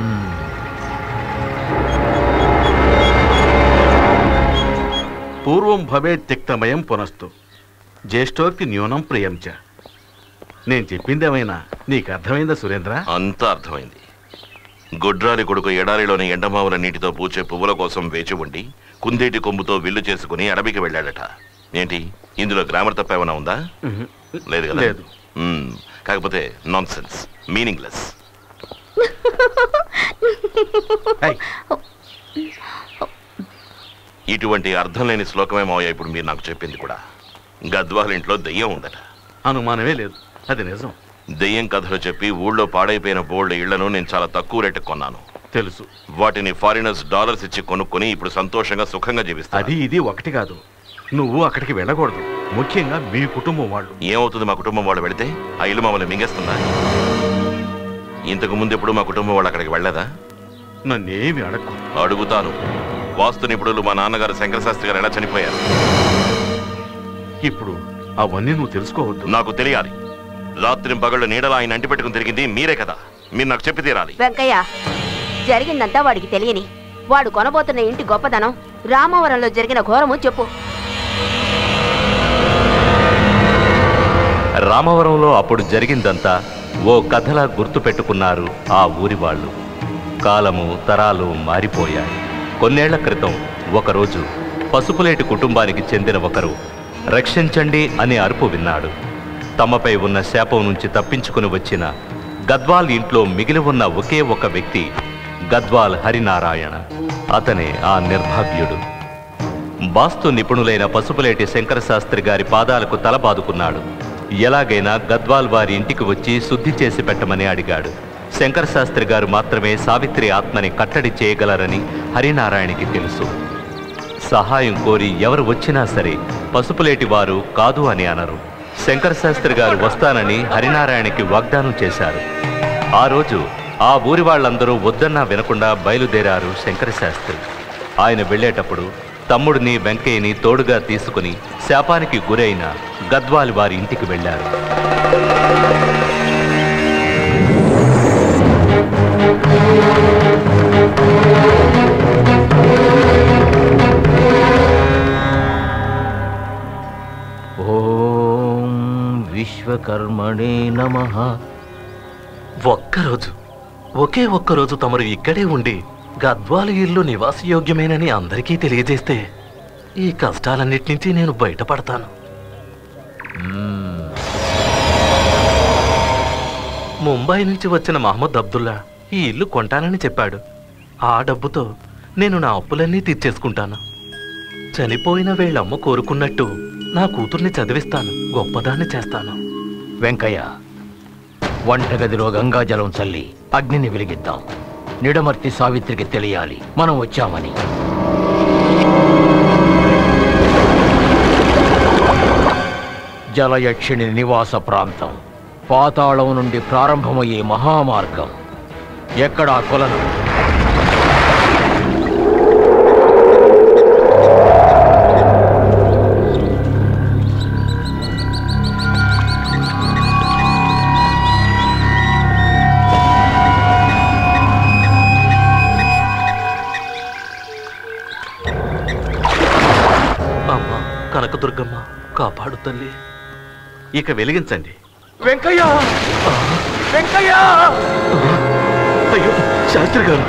పూర్వం భవే తిక్తమయం పునస్తు జ్యేష్ఠోక్తి న్యూనం ప్రియం చ నేను చెప్పిందేమైనా నీకు అర్థమైందా సురేంద్ర అంతా అర్థమైంది గొడ్రాలి కొడుకు ఎడారిలోని ఎండమావుల నీటితో పూచే పువ్వుల కోసం వేచి ఉండి కుందేటి కొమ్ముతో విల్లు చేసుకుని అడవికి వెళ్ళాడట ఏంటి ఇందులో గ్రామర్ తప్ప ఏమైనా ఉందా లేదు కదా లేదు. మ్మ్. కాకపోతే నాన్ సెన్స్ మీనింగ్లెస్ ఇటువంటి అర్థం లేని శ్లోకమే మావయ్య ఇప్పుడు మీరు నాకు చెప్పింది కూడా గద్వాల ఇంట్లో దెయ్యం ఉందట అనుమానమే లేదు అది నిజం దెయ్యం కథలు చెప్పి ఊళ్ళో పాడైపోయిన బోల్డ్ ఇళ్లను నేను చాలా తక్కువ రేటుకు కొన్నాను తెలుసు వాటిని ఫారినర్స్ డాలర్స్ ఇచ్చి కొనుక్కొని ఇప్పుడు సంతోషంగా సుఖంగా జీవిస్తారు అది ఇది ఒకటి కాదు నువ్వు అక్కడికి వెళ్ళకూడదు ముఖ్యంగా మీ కుటుంబం వాళ్ళు ఏమవుతుంది మా కుటుంబం వాళ్ళు వెళితే ఆ ఇల్లు మమ్మల్ని మింగేస్తుందా ఇంతకు ముందు ఎప్పుడు మా కుటుంబం వాళ్ళు అక్కడికి వెళ్ళదా నన్నేమి అడక్కు అడుగుతాను వాస్తు నిపుణులు మా నాన్నగారు శంకరశాస్త్రి గారు ఎలా చనిపోయారు ఇప్పుడు అవన్నీ నువ్వు తెలుసుకోవద్దు నాకు తెలియాలి రాత్రి పగళ్ళు నీడలా ఆయన అంటి పెట్టుకుని తిరిగింది మీరే కదా మీరు నాకు చెప్పి తీరాలి వెంకయ్య జరిగిందంతా వాడికి తెలియని వాడు కొనబోతున్న ఇంటి గొప్పదనం రామవరంలో జరిగిన ఘోరము చెప్పు రామవరంలో అప్పుడు జరిగిందంతా ఓ కథలా గుర్తుపెట్టుకున్నారు ఆ ఊరి వాళ్ళు కాలము తరాలు మారిపోయాయి కొన్నేళ్ల క్రితం ఒకరోజు పసుపులేటి కుటుంబానికి చెందిన ఒకరు రక్షించండి అనే అరుపు విన్నాడు తమపై ఉన్న శాపం నుంచి తప్పించుకుని వచ్చిన గద్వాల్ ఇంట్లో మిగిలి ఉన్న ఒకే ఒక వ్యక్తి గద్వాల్ హరినారాయణ అతనే ఆ నిర్భాగ్యుడు వాస్తు నిపుణులైన పసుపులేటి శంకరశాస్త్రి గారి పాదాలకు తలబాదుకున్నాడు ఎలాగైనా గద్వాల్ వారి ఇంటికి వచ్చి శుద్ధి చేసి పెట్టమని అడిగాడు శంకరశాస్త్రి గారు మాత్రమే సావిత్రి ఆత్మని కట్టడి చేయగలరని హరినారాయణకి తెలుసు సహాయం కోరి ఎవరు వచ్చినా సరే పసుపులేటి వారు కాదు అని అనరు శంకరశాస్త్రి గారు వస్తానని హరినారాయణకి వాగ్దానం చేశారు ఆ రోజు ఆ ఊరి వాళ్ళందరూ వద్దన్నా వినకుండా బయలుదేరారు శంకరశాస్త్రి ఆయన వెళ్ళేటప్పుడు తమ్ముడిని వెంకయ్యని తోడుగా తీసుకుని శాపానికి గురైన గద్వాలి వారి ఇంటికి వెళ్ళారు ఓం విశ్వకర్మణే నమ ఒక్కరోజు ఒకే ఒక్కరోజు తమరు ఇక్కడే ఉండి గద్వాల ఇల్లు నివాసయోగ్యమేనని అందరికీ తెలియజేస్తే ఈ కష్టాలన్నిటి నుంచి నేను బయటపడతాను ముంబై నుంచి వచ్చిన మహమ్మద్ అబ్దుల్లా ఈ ఇల్లు కొంటానని చెప్పాడు ఆ డబ్బుతో నేను నా అప్పులన్నీ తీర్చేసుకుంటాను చనిపోయిన వీళ్ళమ్మ కోరుకున్నట్టు నా కూతుర్ని చదివిస్తాను గొప్పదాన్ని చేస్తాను వెంకయ్య వంటగదిలో గంగాజలం చల్లి అగ్నిని వెలిగిద్దాం నిడమర్తి సావిత్రికి తెలియాలి మనం వచ్చామని జలయక్షిణి నివాస ప్రాంతం పాతాళం నుండి ప్రారంభమయ్యే మహామార్గం ఎక్కడా కొలను అమ్మ కనకదుర్గమ్మ కాపాడు తల్లి ఇక వెలిగించండి వెంకయ్య వెంకయ్య అయ్యో శాస్త్రి గారు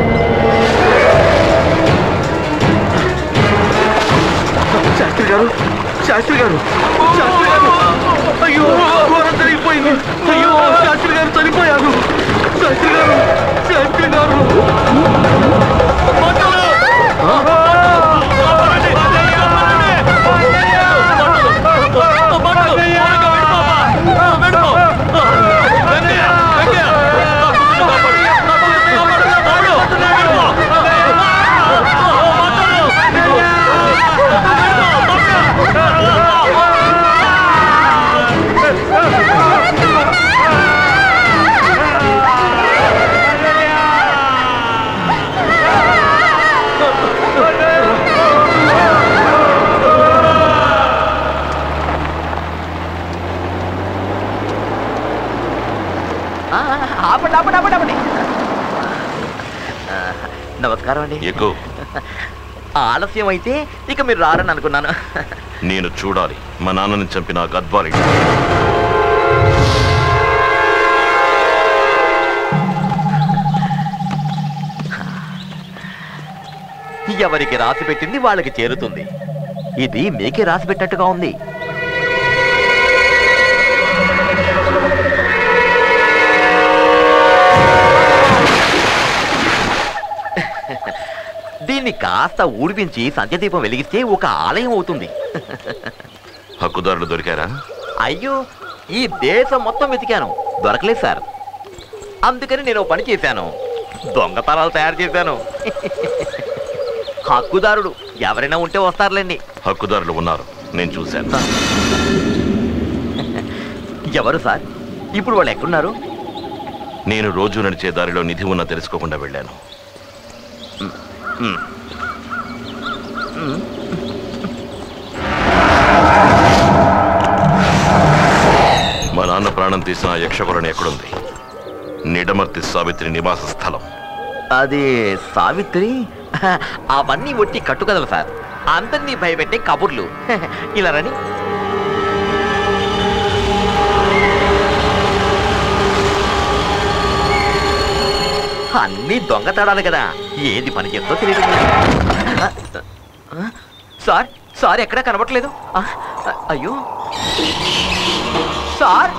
శాస్త్రి గారు శాస్త్రి గారు శాస్త్రి గారు అయ్యో ఘోరం జరిగిపోయింది అయ్యో శాస్త్రి గారు చనిపోయారు శాస్త్రి గారు శాస్త్రి గారు ఆ ఆపండి ఆపండి ఆపండి ఆపండి ఆ, నమస్కారం అండి ఎక్కువ ఆలస్యం అయితే ఇక మీరు రారని అనుకున్నాను నేను చూడాలి మా నాన్నని చంపిన ఆ గద్వాలి ఎవరికి రాసి పెట్టింది వాళ్ళకి చేరుతుంది ఇది మీకే రాసి పెట్టినట్టుగా ఉంది దీన్ని కాస్త ఊడిపించి సంధ్యదీపం వెలిగిస్తే ఒక ఆలయం అవుతుంది హక్కుదారులు దొరికారా అయ్యో ఈ దేశం మొత్తం వెతికాను దొరకలేదు సార్ అందుకని నేను ఓ పని చేశాను దొంగతనాలు తయారు చేశాను హక్కుదారుడు ఎవరైనా ఉంటే వస్తారులేండి హక్కుదారులు ఉన్నారు నేను చూశాను ఎవరు సార్ ఇప్పుడు వాళ్ళు ఎక్కడున్నారు నేను రోజు నడిచే దారిలో నిధి ఉన్నా తెలుసుకోకుండా వెళ్ళాను మ్. మ్. మా నాన్న ప్రాణం తీసిన ఆ యక్షకులని ఎక్కడుంది నిడమర్తి సావిత్రి నివాస స్థలం అది సావిత్రి అవన్నీ ఒట్టి కట్టుకదలు సార్ అందరినీ భయపెట్టే కబుర్లు ఇలా రని అన్నీ దొంగతడాలు కదా ఏది పని చేస్తో తెలియదు సార్ సార్ ఎక్కడా కనబట్లేదు ఆ, అయ్యో సార్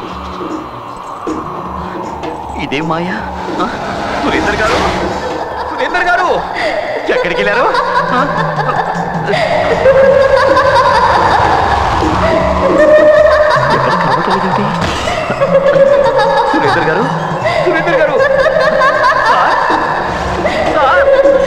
ఇదే మాయా ఆ, సురేందర్ గారు సురేందర్ గారు ఎక్కడికి వెళ్ళారు ఆ? ఎక్కడ కనబడలేదేంటి? సురేందర్ గారు సురేందర్ గారు సార్ సార్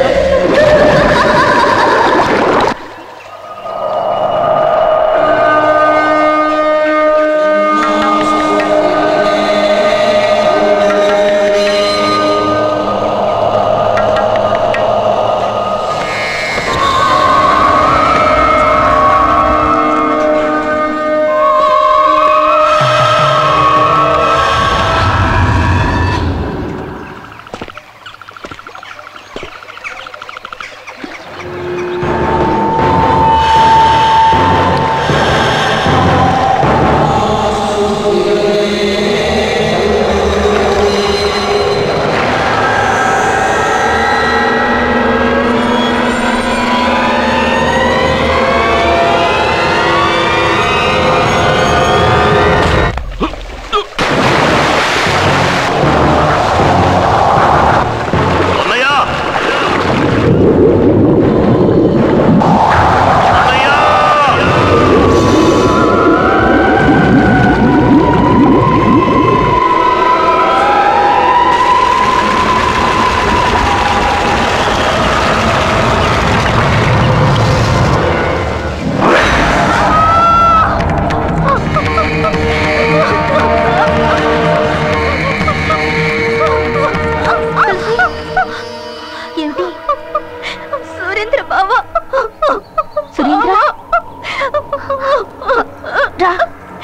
అన్నయ్య ఏమిటి సురేంద్ర బావ సురేంద్ర రా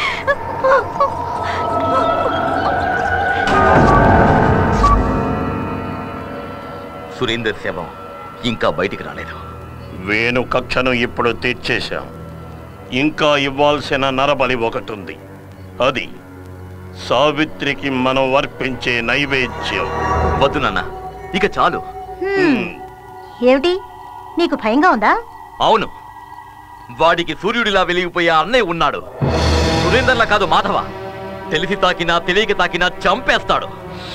సురేందర్ శవం ఇంకా బయటికి రాలేదు వేణు కక్షను ఇప్పుడు తెచ్చేశాం ఇంకా ఇవ్వాల్సిన నరబలి ఒకటి ఉంది అది సావిత్రికి మనం అర్పించే నైవేద్యం వద్దు నాన్న ఇక చాలు ఏమిటి నీకు భయంగా ఉందా అవును వాడికి సూర్యుడిలా వెలిగిపోయే అన్నయ్య ఉన్నాడు సురేందర్లా కాదు మాధవ తెలిసి తాకినా తెలియక తాకినా చంపేస్తాడు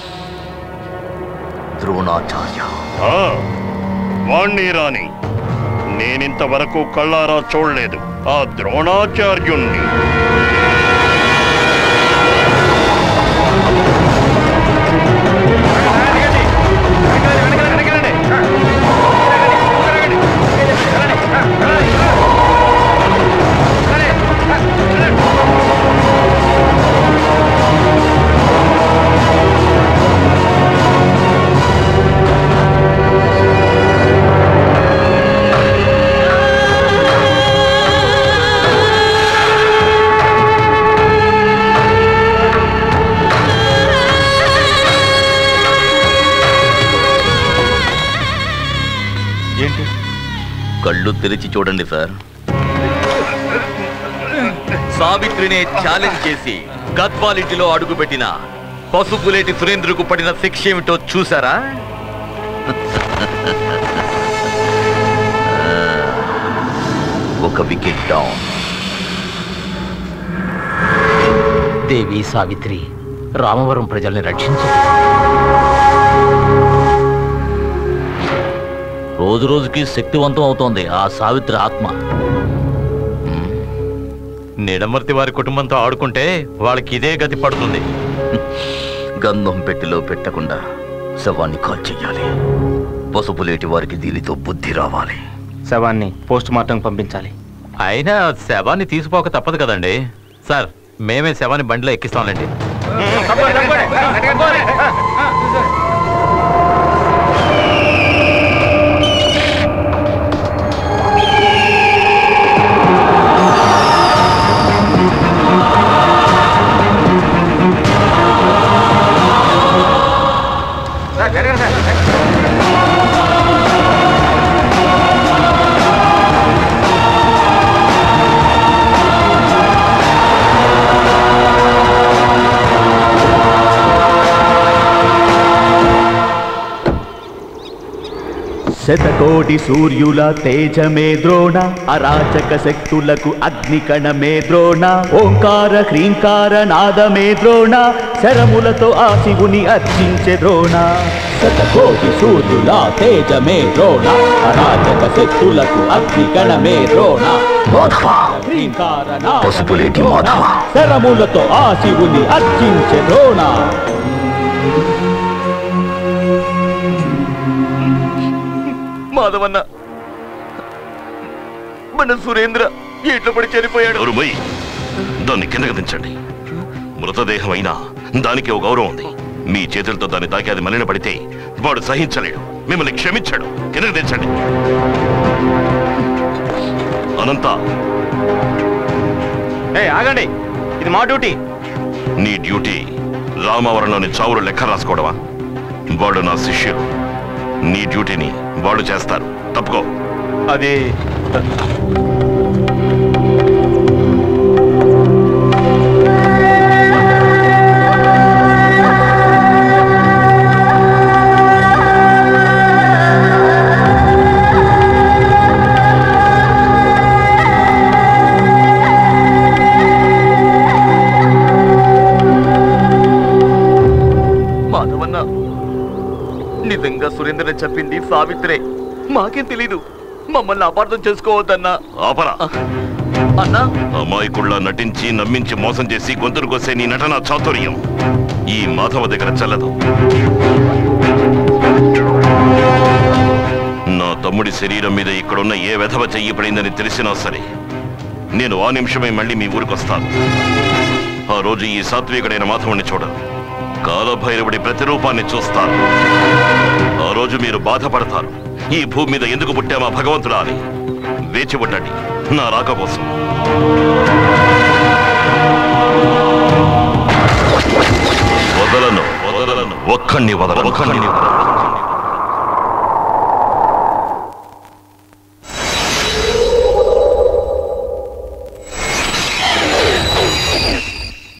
ద్రోణాచార్య ఆ, వాణ్ణి రాని నేనింతవరకు కళ్ళారా చూడలేదు ఆ ద్రోణాచార్యుణ్ణి ఆ కళ్ళు తెరిచి చూడండి సార్ సావిత్రినే ఛాలెంజ్ చేసి గద్వాలింటిలో అడుగుపెట్టిన పసుపులేటి సురేంద్రకు పడిన శిక్ష ఏమిటో చూసారా ఒక వికెట్ డౌన్ దేవి సావిత్రి రామవరం ప్రజల్ని రక్షించు రోజు రోజుకి శక్తివంతం అవుతోంది ఆ సావిత్రి ఆత్మ నిడమర్తి వారి కుటుంబంతో ఆడుకుంటే వాళ్ళకి ఇదే గతి పడుతుంది గంధం పెట్టెలో పెట్టకుండా శవాన్ని కాల్ చెయ్యాలి పసుపులేటి వారికి దీనితో బుద్ధి రావాలి శవాన్ని పోస్ట్ మార్టం పంపించాలి అయినా శవాన్ని తీసిపోక తప్పదు కదండి సార్ మేమే శవాన్ని బండిలో ఎక్కిస్తాంలేండి శతకోటి సూర్యుల తేజమే ద్రోణ అరాచక శక్తులకు అగ్నికణమే ద్రోణ ఓంకార హ్రీంకార నాదమే ద్రోణ శరములతో ఆ శివుని అర్చించే ద్రోణ శతకోటి సూర్యుల తేజమే ద్రోణ అరాచక శక్తులకు అగ్నికణమే ద్రోణ హ్రీంకార పసుపులేటి మాధవ శరములతో ఆ శివుని అర్చించే ద్రోణ మాధవన్న మన సురేంద్ర ఎట్ల పడి చనిపోయాడు ఎవరు పోయి దాన్ని కిందకి దించండి మృతదేహం అయినా దానికి ఒక గౌరవం ఉంది మీ చేతులతో దాన్ని తాకి అది మలిన పడితే వాడు సహించలేడు మిమ్మల్ని క్షమించాడు కిందకి దించండి అనంత ఏ ఆగండి ఇది మా డ్యూటీ నీ డ్యూటీ రామవరంలోని చావులు లెక్క రాసుకోవడమా వాడు నా శిష్యుడు నీ డ్యూటీని వాళ్ళు చేస్తారు తప్పుకో అది మాధవన్న నిజంగా సురేంద్ర చెప్పింది సావిత్రే మాకేం తెలీదు మమ్మల్ని అపార్థం చేసుకోవద్దన్నా ఆపరా అన్నా అమాయకుళ్ళ నటించి నమ్మించి మోసం చేసి గొంతులు కోసే నీ నటన చాతుర్యం ఈ మాధవ దగ్గర చెల్లదు నా తమ్ముడి శరీరం మీద ఇక్కడున్న ఏ వెధవ చెయ్యి పడిందని తెలిసినా సరే నేను ఆ నిమిషమే మళ్ళీ మీ ఊరికొస్తాను ఆ రోజు ఈ సాత్వికుడైన మాధవుణ్ణి చూడను కాలభైరవుడి ప్రతిరూపాన్ని చూస్తాను ఆ రోజు మీరు బాధపడతారు ఈ భూమి మీద ఎందుకు పుట్టామా భగవంతుడా అని వేచి ఉండండి నా రాక కోసం వదలను వదలను ఒక్కణ్ణి వదలను ఒక్కణ్ణి వదలను